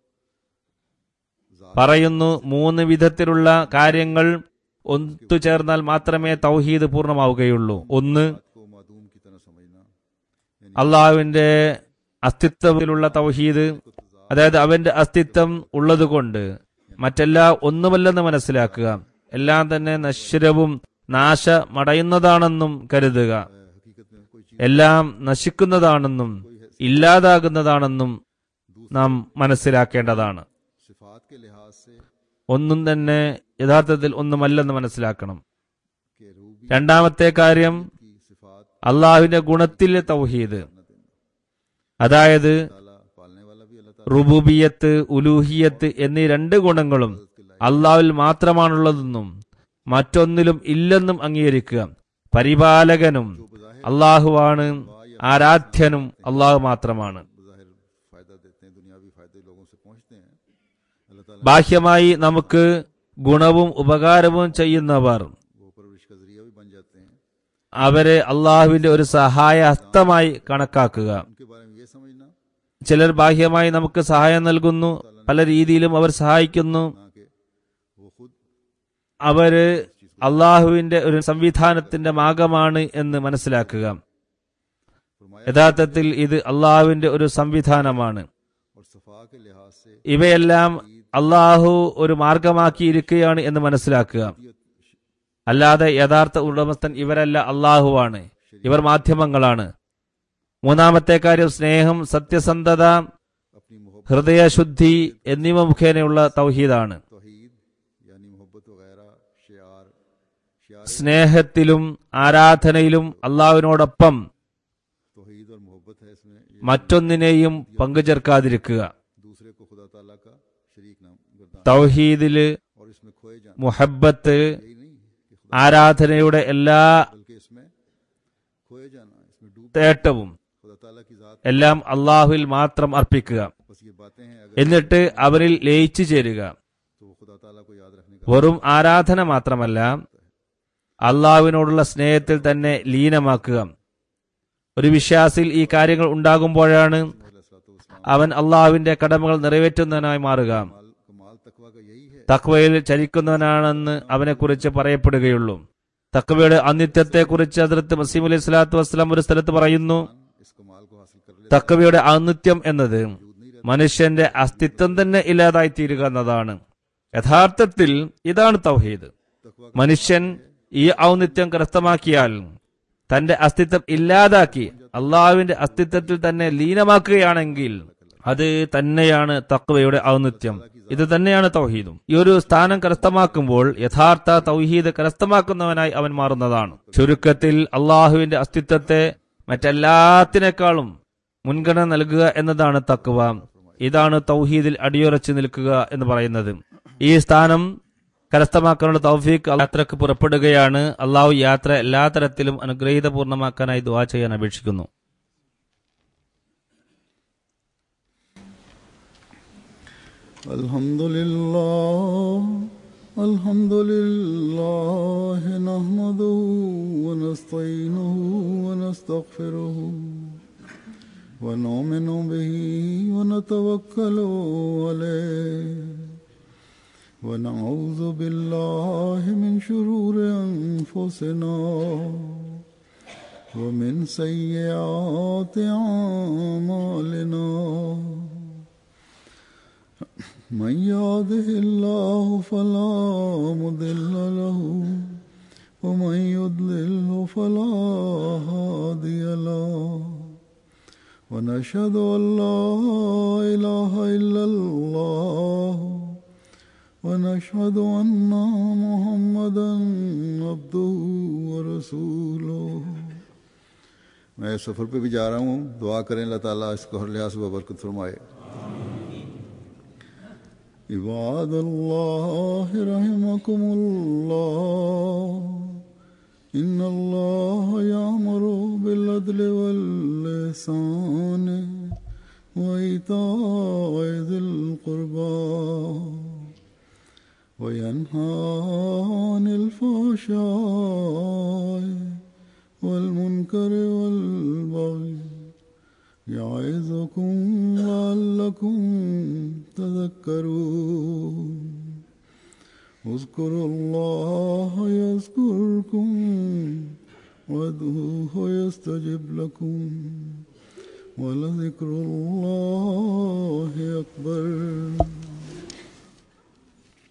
പറയുന്നു മൂന്ന് വിധത്തിലുള്ള കാര്യങ്ങൾ ഒത്തുചേർന്നാൽ മാത്രമേ തൗഹീദ് പൂർണ്ണമാവുകയുള്ളൂ ഒന്ന് बात को मादूम की तरह समझना यानी അള്ളാഹുവിന്റെ അസ്തിത്വത്തിലുള്ള തൗഹീദ് അതായത് അവന്റെ അസ്തിത്വം ഉള്ളതുകൊണ്ട് മറ്റെല്ലാ ഒന്നുമല്ലെന്ന് മനസ്സിലാക്കുക എല്ലാം തന്നെ നശ്വരവും നാശമടയുന്നതാണെന്നും കരുതുക हकीकत में कोई चीज എല്ലാം നശിക്കുന്നതാണെന്നും ഇല്ലാതാകുന്നതാണെന്നും നാം മനസ്സിലാക്കേണ്ടതാണ് सिफात के लिहाज से ഒന്നും തന്നെ യഥാർത്ഥത്തിൽ ഒന്നുമല്ലെന്ന് മനസ്സിലാക്കണം के रूबी രണ്ടാമത്തെ കാര്യം की सिफात അള്ളാഹുവിന്റെ ഗുണത്തിലെ തൗഹീദ് അതായത് ताला पालने वाला भी अल्लाह ताला റുബൂബിയത്ത് ഉലൂഹിയത്ത് എന്നീ രണ്ട് ഗുണങ്ങളും അള്ളാഹുവിൽ മാത്രമാണുള്ളതെന്നും മറ്റൊന്നിലും ഇല്ലെന്നും അംഗീകരിക്കുക പരിപാലകനും അള്ളാഹുവാണ് ആരാധ്യനും അള്ളാഹു മാത്രമാണ് ज़ाहिर फायदा देते हैं दुनियावी फायदे लोगों से पहुंचते हैं अल्लाह ताला ബാഹ്യമായി നമുക്ക് ഗുണവും ഉപകാരവും ചെയ്യുന്നവർ वो परवरिश का जरिया भी बन जाते हैं അവരെ അള്ളാഹുവിന്റെ ഒരു സഹായ ഹസ്തമായി കണക്കാക്കുക उनके बारे में ये समझना ചിലർ ബാഹ്യമായി നമുക്ക് സഹായം നൽകുന്നു പല രീതിയിലും അവർ സഹായിക്കുന്നു ना कि वो खुद അവര് അള്ളാഹുവിന്റെ ഒരു സംവിധാനത്തിന്റെ ഭാഗമാണ് എന്ന് മനസ്സിലാക്കുക फरमाया യഥാർത്ഥത്തിൽ ഇത് അള്ളാഹുവിന്റെ ഒരു സംവിധാനമാണ് और सफा के लिहाज से ഇവയെല്ലാം അള്ളാഹു ഒരു മാർഗമാക്കിയിരിക്കുകയാണ് എന്ന് മനസ്സിലാക്കുക അല്ലാതെ യഥാർത്ഥ ഉടമസ്ഥൻ ഇവരല്ല അള്ളാഹുവാണ് ഇവർ മാധ്യമങ്ങളാണ് മൂന്നാമത്തെ കാര്യം സ്നേഹം സത്യസന്ധത अपनी मोहब्बत ഹൃദയശുദ്ധി എന്നിവ മുഖേനയുള്ള തൗഹീദാണ് तोहीद यानी मोहब्बत वगैरह शियार शियार സ്നേഹത്തിലും ആരാധനയിലും അള്ളാഹുവിനോടൊപ്പം तोहीद और मोहब्बत है इसमें ये മറ്റൊന്നിനെയും പങ്കുചേർക്കാതിരിക്കുക दूसरे को खुदा ताला का शरीक नाम गर्दान തൗഹീദില് और इसमें खोए जाना മുഹബത്ത് यही नहीं कि खुदा ആരാധനയുടെ എല്ലാ बल्कि इसमें खोए जाना इसमें डूब തേട്ടവും खुदा ताला की जात എല്ലാം അള്ളാഹുവിൽ മാത്രം അർപ്പിക്കുക बस ये बातें हैं अगर എന്നിട്ട് അവരിൽ ലയിച്ചു ചേരുക तो वो खुदा ताला को याद रखने का വെറും ആരാധന മാത്രമല്ല അള്ളാഹുവിനോടുള്ള സ്നേഹത്തിൽ തന്നെ ലീനമാക്കുക ഒരു വിശ്വാസിൽ ഈ കാര്യങ്ങൾ ഉണ്ടാകുമ്പോഴാണ് सलाम അവൻ അള്ളാഹുവിന്റെ കടമകൾ നിറവേറ്റുന്നവനായി മാറുക कमाल कमाल तकवा का यही है തക്വയിൽ ചലിക്കുന്നവനാണെന്ന് അവനെക്കുറിച്ച് പറയപ്പെടുകയുള്ളൂ തക്വയുടെ അനിത്യത്തെക്കുറിച്ച് അതിർത്ത് മസീം അലൈഹി സ്വലാത്തു വസ്സലാം ഒരു സ്ഥലത്ത് പറയുന്നു इस कमाल को हासिल कर ले തക്വയുടെ ഔന്നിത്യം എന്നത് മനുഷ്യന്റെ അസ്തിത്വം തന്നെ ഇല്ലാതായി തീരുക എന്നതാണ് യഥാർത്ഥത്തിൽ ഇതാണ് തൗഹീദ് तकवा മനുഷ്യൻ ഈ ഔന്നിത്യം കരസ്ഥമാക്കിയാൽ തന്റെ അസ്തിത്വം ഇല്ലാതാക്കി അള്ളാഹുവിന്റെ അസ്തിത്വത്തിൽ തന്നെ ലീനമാക്കുകയാണെങ്കിൽ അത് തന്നെയാണ് തക്വയുടെ ഔന്നിത്യം ഇത് തന്നെയാണ് തൗഹീദും ഈ ഒരു സ്ഥാനം കരസ്ഥമാക്കുമ്പോൾ യഥാർത്ഥ തൗഹീദ് കരസ്ഥമാക്കുന്നവനായി അവൻ മാറുന്നതാണ് ചുരുക്കത്തിൽ അള്ളാഹുവിന്റെ അസ്തിത്വത്തെ മറ്റെല്ലാത്തിനേക്കാളും മുൻഗണന നൽകുക എന്നതാണ് തക്വ ഇതാണ് തൗഹീദിൽ അടിയുറച്ചു നിൽക്കുക എന്ന് പറയുന്നത് ഈ സ്ഥാനം കരസ്ഥമാക്കാനുള്ള തൗഫീഖ് യാത്രക്ക് പുറപ്പെടുകയാണ് അള്ളാഹു യാത്ര എല്ലാ തരത്തിലും അനുഗ്രഹീതപൂർണ്ണമാക്കാനായി ദുവാ ചെയ്യാൻ അപേക്ഷിക്കുന്നു الحمد لله الحمد لله نحمده ونستعينه ونستغفره ونؤمن به ونتوكل عليه ونعوذ بالله من شرور أنفسنا ومن سيئات أعمالنا من يهده الله فلا مضل له ومن يضلل فلا هادي له ونشهد ان لا اله الا الله ونشهد ان محمدا عبده ورسوله मैं सफ़र पे भी जा रहा हूँ दुआ करें अल्लाह ताला इसको हर लिहाज से बरकत फरमाए عباد الله رحمكم الله إن الله يأمر بالعدل واللسان وإيتاء ذي القربى وينهى عن الفحشاء والمنكر والبغي يعظكم لعلكم تذكرون اذكروا الله يذكركم وادعوه يستجب لكم ولذكر الله أكبر